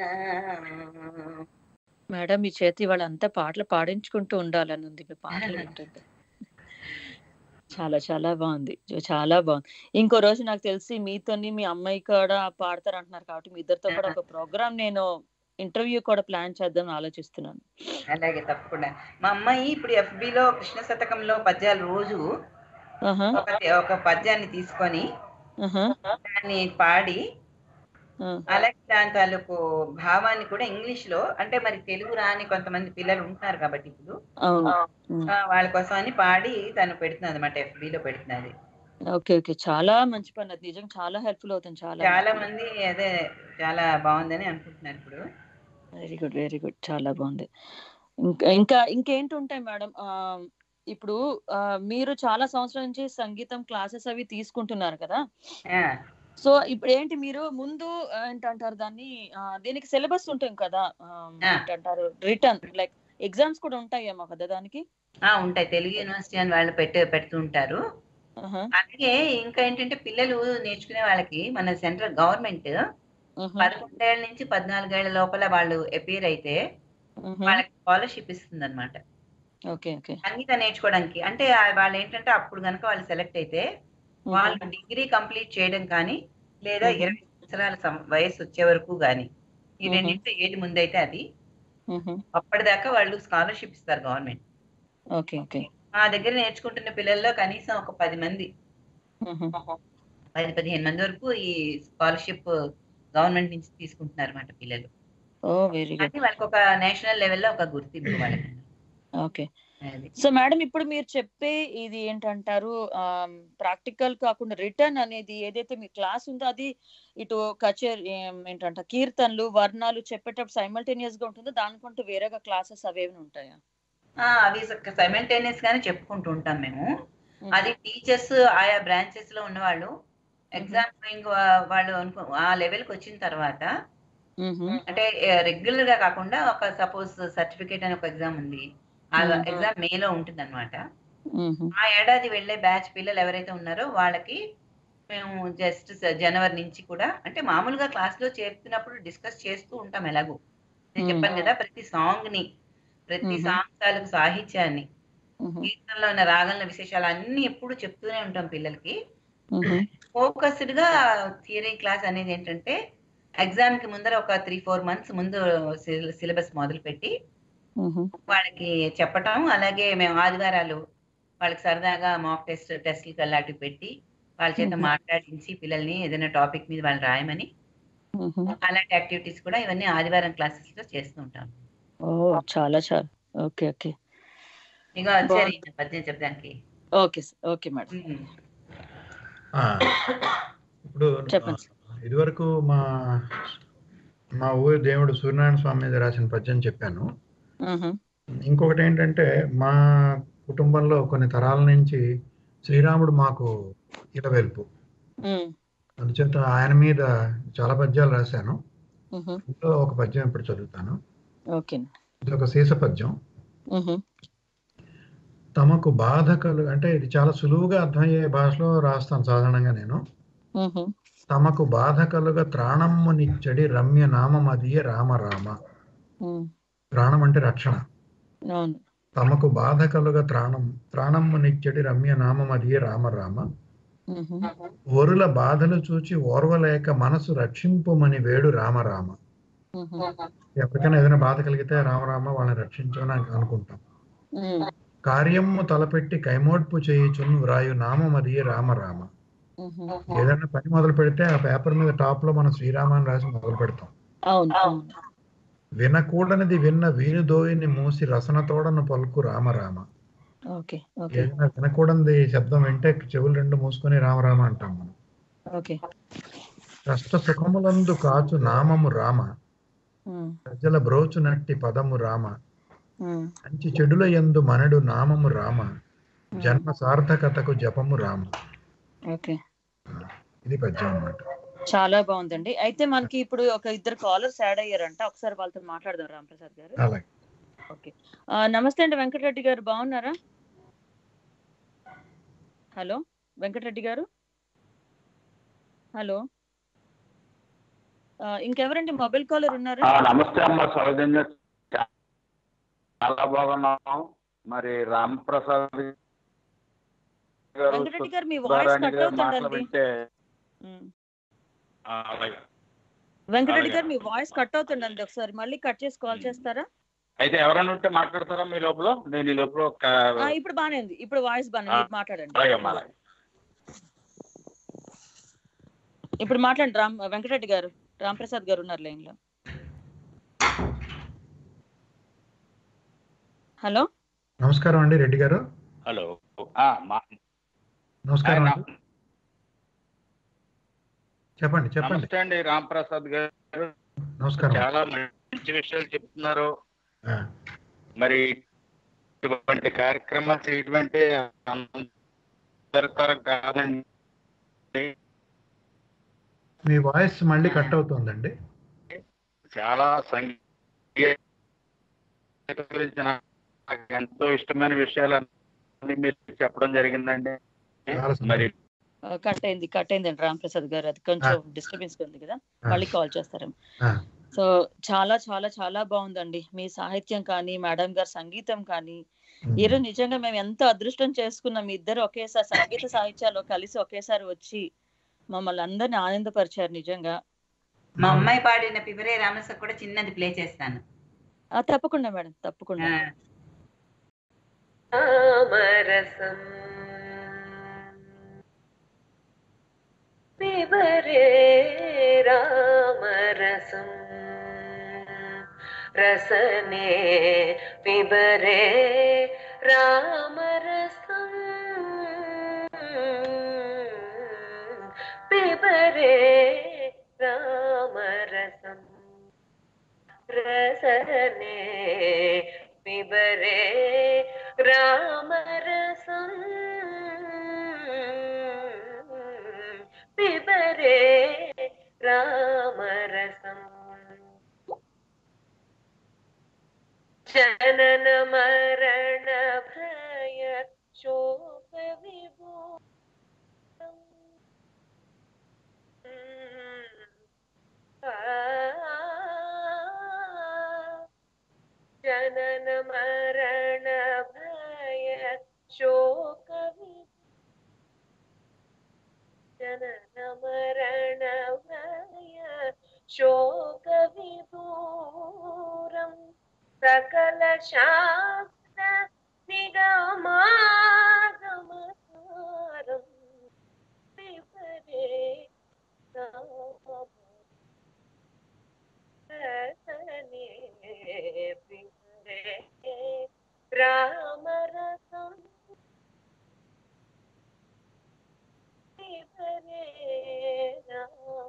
మేడం మీ చేతి వాళ్ళంతా పాటలు పాడించుకుంటూ ఉండాలని ఉంది మీ పాటలు వింటుంటే చాలా చాలా బాగుంది చ- చాలా బాగుంది ఇంకో రోజు నాకు తెలిసి మీతోని మీ అమ్మాయి కూడా పాడతారు అంటున్నారు కాబట్టి మీ ఇద్దరితో కూడా ఒక ప్రోగ్రామ్ నేను ఇంటర్వ్యూ కూడా ప్లాన్ చేద్దాం ఆలోచిస్తున్నాను అలాగే తప్పకుండా మా అమ్మాయి ఇప్పుడు FB లో కృష్ణ శతకంలో పద్యాలు రోజు ఆహా, ఒక ఒక పద్యాన్ని తీసుకొని ఆహా. దాన్ని పాడి ఆ, అలాగే దాని తాలూకు భావాన్ని కూడా ఇంగ్లీష్ లో అంటే మరి తెలుగు రాని కొంతమంది పిల్లలు ఉంటున్నారు కాబట్టి ఇప్పుడు అవును ఉమ్. ఆ, వాళ్ళ కోసం అని పాడి తను పెడుతుంది అనమాట FB లో పెడుతున్నది ఓకే ఓకే చాలా మంచి పని అది నిజంగా చాలా హెల్ప్ఫుల్ అవుతుంది చాలా చాలా మంది అదే చాలా బాగుందని అనుకుంటున్నారు ఇప్పుడు వెరీ గుడ్ వెరీ గుడ్ చాలా బాగుంది ఇంకా ఇంకా ఇంకేంటి ఉంటాయి మేడం ఆ, ఇప్పుడు ఆ, మీరు చాలా సంవత్సరాల నుంచి సంగీతం క్లాసెస్ అవి తీసుకుంటున్నారు కదా ఆ, సో ఇప్పుడు ఏంటి మీరు ముందు ఆ, ఏంటంటారు దాన్ని ఆ, దీనికి సిలబస్ ఉంటుంది కదా ఆ, ఆ. ఏంటంటారు రిటర్న్ లైక్ ఎగ్జామ్స్ కూడా ఉంటాయేమో కదా దానికి ఆ, ఉంటాయి తెలుగు యూనివర్సిటీ అని వాళ్ళు పెట్టే పెడుతుంటారు ఆహా, అలాగే ఇంకా ఏంటంటే పిల్లలు నేర్చుకునే వాళ్ళకి మన సెంట్రల్ గవర్నమెంట్ ఆహా, పదకొండేళ్ల నుంచి పద్నాలుగేళ్ల లోపల వాళ్ళు అపీర్ అయితే ఆహా. వాళ్ళకి స్కాలర్షిప్ ఇస్తుంది అనమాట ఓకే ఓకే సంగీతం నేర్చుకోవడానికి అంటే ఆ- వాళ్ళు ఏంటంటే అప్పుడు కనుక వాళ్ళు సెలెక్ట్ అయితే వాళ్ళు డిగ్రీ కంప్లీట్ చేయడం కానీ లేదా Mhm. ఇరవై సంవత్సరాల సం- వయసు వచ్చే వరకు కానీ ఈ Mhm. రెండింటిలో ఏది ముందైతే అది ఆహా, అప్పటిదాకా వాళ్ళు స్కాలర్షిప్ ఇస్తారు గవర్నమెంట్ ఓకే ఓకే మా దగ్గర నేర్చుకుంటున్న పిల్లల్లో కనీసం ఒక పది మంది ఆహా, పది పదిహేను మంది వరకు ఈ స్కాలర్షిప్ గవర్నమెంట్ నుంచి తీసుకుంటున్నారు అన్నమాట పిల్లలు ఓ వెరీ గుడ్ అంటే వాళ్ళకి ఒక నేషనల్ లెవెల్లో ఒక గుర్తింపు వాళ్ళకి ఓకే అది. సో మేడం ఇప్పుడు మీరు చెప్పే ఇది ఏంటంటారు ప్రాక్టికల్ కాకుండా రిటర్న్ అనేది ఏదైతే మీ క్లాస్ ఉందో అది ఇటు కచేరీ ఏం- ఏంటంట కీర్తనలు వర్ణాలు చెప్పేటప్పుడు సైమల్టేనియస్ గా ఉంటుందో దానికంటూ వేరేగా క్లాసెస్ అవేమి ఉంటాయా ఆ, అవి సైమల్టేనియస్ గానే చెప్పుకుంటూ ఉంటాం మేము అది టీచర్స్ ఆయా బ్రాంచెస్ లో ఉన్నవాళ్ళు ఎగ్జామ్ గోయింగ్ వాళ్ళు అనుకో ఆ లెవెల్ కి వచ్చిన తర్వాత మ్మ్. అంటే రెగ్యులర్ గా కాకుండా ఒక సపోజ్ సర్టిఫికేట్ అని ఒక ఎగ్జామ్ ఉంది ఆ Mhm. ఎగ్జామ్ మేలో ఉంటుంది అనమాట మ్మ్. ఆ ఏడాది వెళ్ళే బ్యాచ్ పిల్లలు ఎవరైతే ఉన్నారో వాళ్ళకి మేము జస్ట్ జనవరి నుంచి కూడా అంటే మామూలుగా క్లాస్ లో చేరుతున్నప్పుడు డిస్కస్ చేస్తూ ఉంటాం ఎలాగో నేను Hmm. చెప్పాను కదా ప్రతి సాంగ్ ని ప్రతి Mhm. సాంగ్ తాలూకు సాహిత్యాన్ని మ్మ్. కీర్తనలో ఉన్న రాగంల విశేషాలు అన్ని ఎప్పుడు చెప్తూనే ఉంటాం పిల్లలకి మ్మ్. ఫోకస్డ్ గా థియరీ క్లాస్ అనేది ఏంటంటే ఎగ్జామ్ కి ముందర ఒక త్రీ ఫోర్ మంత్స్ ముందు సిలబస్ మొదలు పెట్టి మ్మ్. వాళ్ళకి చెప్పటం అలాగే మేము ఆదివారాలు వాళ్ళకి సరదాగా మాక్ టెస్ట్ టెస్ట్లు అలాంటివి పెట్టి వాళ్ళ చేత Mhm. మాట్లాడించి పిల్లల్ని ఏదైనా టాపిక్ మీద వాళ్ళు రాయమని మ్మ్. అలాంటి యాక్టివిటీస్ కూడా ఇవన్నీ ఆదివారం క్లాసెస్ లో చేస్తూ ఉంటాం ఓ చాలా చాలా ఓకే ఓకే ఇక వచ్చారు ఈ పద్యం చెప్పడానికి ఓకే సార్ ఓకే మేడం ఉమ్. ఆ, ఇప్పుడు చెప్పండి. ఆ, ఇదివరకు మా మా ఊరి దేవుడు సూర్యనారాయణ స్వామి మీద రాసిన పద్యం చెప్పాను మ్మ్. ఇంకొకటి ఏంటంటే మా కుటుంబంలో కొన్ని తరాల నుంచి శ్రీరాముడు మాకు ఇలవెల్పు మ్మ్. అందుచేత ఆయన మీద చాలా పద్యాలు రాశాను మ్మ్. ఇందులో ఒక పద్యం ఇప్పుడు చదువుతాను ఓకే ఇది ఒక శీస పద్యం మ్మ్. తమకు బాధ కలు అంటే ఇది చాలా సులువుగా అర్థమయ్యే భాషలో రాస్తాను సాధారణంగా నేను మ్మ్. తమకు బాధ కలుగ త్రాణమ్ము నిచ్చడి రమ్య నామమదియ రామ రామ మ్మ్. త్రాణం అంటే రక్షణ అవును తమకు బాధ కలుగ త్రాణం త్రాణమ్ము నిచ్చడి రమ్య నామమదియ రామ రామ మ్మ్. ఒరుల బాధలు చూచి ఓర్వలేక మనసు రక్షింపుమని వేడు రామ రామ మ్మ్. ఎవరికైనా ఏదైనా బాధ కలిగితే రామరామ వాళ్ళని రక్షించమని అను- అనుకుంటాం మ్మ్. కార్యము తలపెట్టి కైమోడ్పు చేయుచును వ్రాయు నామమదియ రామ రామ మ్మ్. ఏదైనా పని మొదలు పెడితే ఆ పేపర్ మీద టాప్ లో మనం శ్రీరామ అని రాసి మొదలు పెడతాం అవును అవును వినకూడనిది విన్న వీనుదోయిని మూసి రసనతోడను పలుకు రామ రామ ఓకే ఓకే ఏదైనా వినకూడనిది శబ్దం వింటే చెవులు రెండు మూసుకొని రామరామ అంటాం మనం ఓకే కష్ట సుఖములందు కాచు నామము రామ మ్మ్. ప్రజల బ్రోచు నట్టి పదము రామ మ్మ్. మంచి చెడుల యందు మనడు నామము రామ జన్మ సార్థకతకు జపము రామ ఓకే ఇది పద్యం అన్నమాట చాలా బాగుందండి అయితే మనకి ఇప్పుడు ఒక ఇద్దరు కాలర్స్ యాడ్ అయ్యారంట ఒకసారి వాళ్ళతో మాట్లాడదాం రాంప్రసాద్ గారు అలాగే ఓకే ఆ, నమస్తే అండి వెంకటరెడ్డి గారు బాగున్నారా హలో వెంకటరెడ్డి గారు హలో ఆ, ఇంకెవరండి మొబైల్ కాలర్ ఉన్నారా ఆ, నమస్తే అమ్మ సౌజన్య చాలా బాగున్నాం మరి రామప్రసాద్ గారు వెంకటరెడ్డి గారు మీ వాయిస్ సుధారాణి కట్ గారు మాటలు అవుతుందండి వింటే ఉమ్. ఆ, అలాగే వెంకటరెడ్డి అలాగే. గారు మీ వాయిస్ కట్ అవుతుందండి ఒకసారి మళ్ళీ కట్ చేసి కాల్ ఉమ్. చేస్తారా అయితే ఎవరైనా ఉంటే మాట్లాడతారా మీ లోపల నేను ఈ లోపల ఒక ఆ, ఇప్పుడు బానే ఉంది ఇప్పుడు వాయిస్ బానే ఆ, మీరు మాట్లాడండి అలాగే అమ్మా అలాగే ఇప్పుడు మాట్లాడండి రామ్ వెంకటరెడ్డి గారు రాంప్రసాద్ గారు ఉన్నారు లైన్ లో హలో నమస్కారం అండి రెడ్డి గారు హలో ఆ, మా నమస్కారం ఆయన- అండి చెప్పండి చెప్పండి నమస్తే అండి రామ్ ప్రసాద్ గారు నమస్కారం చాలా మంచి విషయాలు చెప్తున్నారు ఆ, మరి ఇటువంటి కార్యక్రమాలు చేయడం అంటే అందరికరం కాదండి మీ వాయిస్ మళ్ళీ కట్ అవుతుందండి చాలా సంగీత గురించి నాకు ఎంతో ఇష్టమైన విషయాలన్నీ మీరు చెప్పడం జరిగిందండి చాలా సంతోషం. మరి కట్ అయింది కట్ అయిందండి రాంప్రసాద్ గారు అది కొంచెం డిస్టర్బెన్స్ ఉంది కదా ఆ, మళ్ళీ కాల్ చేస్తారేమో ఆ, సో చాలా చాలా చాలా బాగుందండి మీ సాహిత్యం కానీ మేడం గారి సంగీతం కానీ ఉమ్, ఈరోజు నిజంగా మేము ఎంతో అదృష్టం చేసుకున్నాం మీ ఇద్దరు ఒకేసారి సంగీత సాహిత్యాలు కలిసి ఒకేసారి వచ్చి మమ్మల్ని అందరిని ఆనందపరిచారు నిజంగా మా అమ్మాయి పాడిన పిబరే రామస కూడా చిన్నది ప్లే చేస్తాను ఆ, తప్పకుండా మేడం తప్పకుండా రామరసం పిబరే రామరసం రసనే పిబరే రామరసం పిబరే రామరసం రసనే పిబరే రామరసం పిబరే రామరసం జనన మరణ భయ శోక విభూ జనన మరణ భయ శోక జనన మరణ భయ శోక విదూరం సకల శాస్త్ర నిగమాగమసారం విపరే రసనే పిబరే రామరసం పిబరే రామ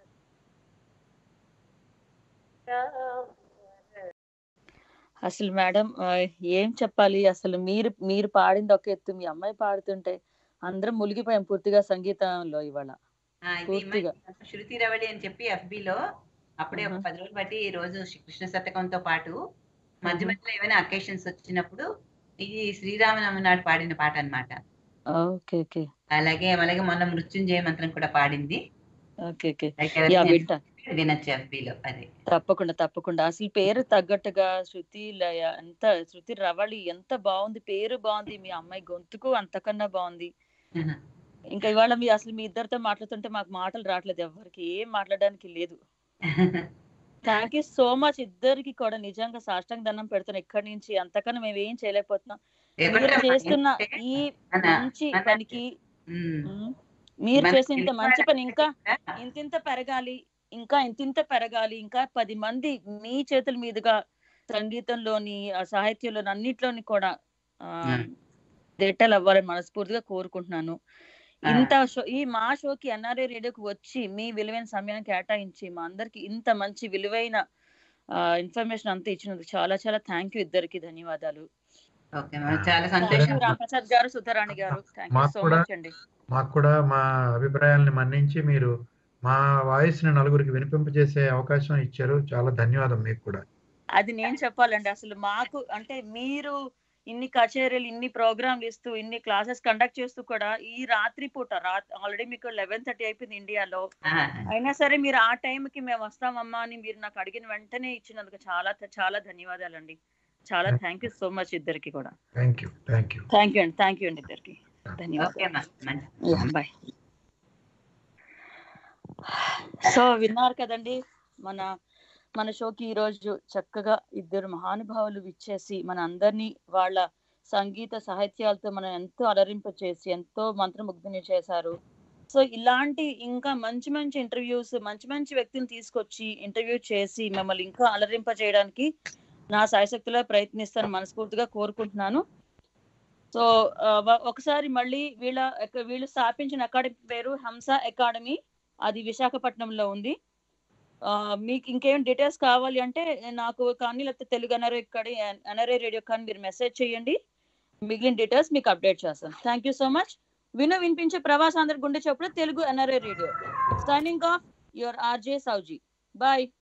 రామ అసలు మేడం ఆ, ఏం చెప్పాలి అసలు మీరు మీరు పాడింది ఒక ఎత్తు మీ అమ్మాయి పాడుతుంటే అందరం మునిగిపోయాం పూర్తిగా సంగీతంలో ఇవాళ ఆ, ఇది పూర్తిగా. మన శృతి రవళి అని చెప్పి FB లో అప్పుడే ఒక ఆహా. పది రోజులు బట్టి ఈ రోజు శ్రీ కృష్ణ శతకంతో పాటు మధ్య ఆహా. మధ్యలో ఏమైనా అకేషన్స్ వచ్చినప్పుడు ఇది శ్రీరామనవమి నాడు పాడిన పాట అన్నమాట ఓకే ఓకే అలాగే అలాగే మొన్న మృత్యుంజయ మంత్రం కూడా పాడింది ఓకే ఓకే Like యా ఎవరైనా వింటా వినొచ్చు FB లో అదే తప్పకుండా తప్పకుండా అసలు పేరు తగ్గట్టుగా శృతి లయ ఎంత శృతి రవళి ఎంత బాగుంది పేరు బాగుంది మీ అమ్మాయి గొంతుకు అంతకన్నా బాగుంది ఆహా. ఇంకా ఇవాళ మీ అసలు మీ ఇద్దరితో మాట్లాడుతుంటే మాకు మాటలు రావట్లేదు ఎవరికి ఏం మాట్లాడడానికి లేదు థ్యాంక్ యూ సో మచ్ ఇద్దరికి కూడా నిజంగా సాష్టాంగ దండం పెడుతున్నాం ఇక్కడి నుంచి అంతకన్నా మేము ఏం చేయలేకపోతున్నాం మీరు ఎవరమ్మా? చేస్తున్న ఎందుకంటే ఈ మన- మంచి మన- పనికి ఉమ్. ఉమ్, మీరు మన చేసిన ఇంత తెలుగు మంచి పని ఇంకా వాళ్ళకి ఇంతింత పెరగాలి ఇంకా ఇంతింత పెరగాలి ఇంకా పది మంది మీ చేతుల మీదుగా సంగీతంలోని ఆ సాహిత్యంలోని అన్నిట్లోని కూడా ఆ Hmm. దిట్టలు అవ్వాలని మనస్ఫూర్తిగా కోరుకుంటున్నాను Ah. ఇంత షో ఈ మా షోకి ఎన్ఆర్ఐ రేడియోకి వచ్చి మీ విలువైన సమయాన్ని కేటాయించి మా అందరికి ఇంత మంచి విలువైన ఇన్ఫర్మేషన్ అంతా ఇచ్చినందుకు చాలా చాలా థ్యాంక్ యూ ఇద్దరికి ధన్యవాదాలు ఓకే మేడం చాలా థ్యాంక్ సంతోషం యూ రామప్రసాద్ గారు సుధారాణి గారు థ్యాంక్ యూ మాకు సో కూడా- మచ్ అండి మాకు కూడా మా అభిప్రాయాల్ని మన్నించి మీరు మా వాయిస్ ని నలుగురికి వినిపింపజేసే అవకాశం ఇచ్చారు చాలా ధన్యవాదం మీకు కూడా అది నేను చెప్పాలండి అసలు మాకు అంటే మీరు ఇన్ని కచేరీలు ఇన్ని ప్రోగ్రాంలు ఇస్తూ ఇన్ని క్లాసెస్ కండక్ట్ చేస్తూ కూడా ఈ రాత్రి పూట ఆల్రెడీ మీకు లెవెన్ థర్టీ అయిపోయింది ఇండియాలో ఆహా. అయినా సరే మీరు ఆ టైంకి మేము వస్తామమ్మా అని మీరు నాకు అడిగిన వెంటనే ఇచ్చినందుకు చాలా చాలా ధన్యవాదాలండి చాలా థ్యాంక్ యూ సో మచ్ ఇద్దరికి కూడా thank you thank you thank you అండి థ్యాంక్ యూ అండి ఇద్దరికి ఓకే ధన్యవాదాలు అమ్మా మంచి బాయ్ సో విన్నారు కదండి మన మన షోకి ఈ రోజు చక్కగా ఇద్దరు మహానుభావులు విచ్చేసి మన అందరినీ వాళ్ళ సంగీత సాహిత్యాలతో మనం ఎంతో అలరింప చేసి ఎంతో మంత్రముగ్ధుని చేశారు సో ఇలాంటి ఇంకా మంచి మంచి ఇంటర్వ్యూస్ మంచి మంచి వ్యక్తిని తీసుకొచ్చి ఇంటర్వ్యూ చేసి మిమ్మల్ని ఇంకా అలరింప చేయడానికి నా సాయశక్తిలో ప్రయత్నిస్తాను మనస్ఫూర్తిగా కోరుకుంటున్నాను సో ఆ, వ- ఒకసారి మళ్ళీ వీళ్ళ ఎక్క- వీళ్ళు స్థాపించిన అకాడమీ పేరు హంస అకాడమీ అది విశాఖపట్నంలో ఉంది ఆ, మీకు ఇంకేం డీటెయిల్స్ కావాలి అంటే నాకు కానీ లేకపోతే తెలుగు ఎన్ఆర్ఐ ఇక్కడ ఎన్ఆర్ఐ రేడియో కానీ మీరు మెసేజ్ చేయండి మిగిలిన డీటెయిల్స్ మీకు అప్డేట్ చేస్తాను థ్యాంక్ యూ సో మచ్ విను వినిపించే ప్రవాస్ అందరి గుండె చప్పుడు Telugu NRI radio signing off your RJ Sowji bye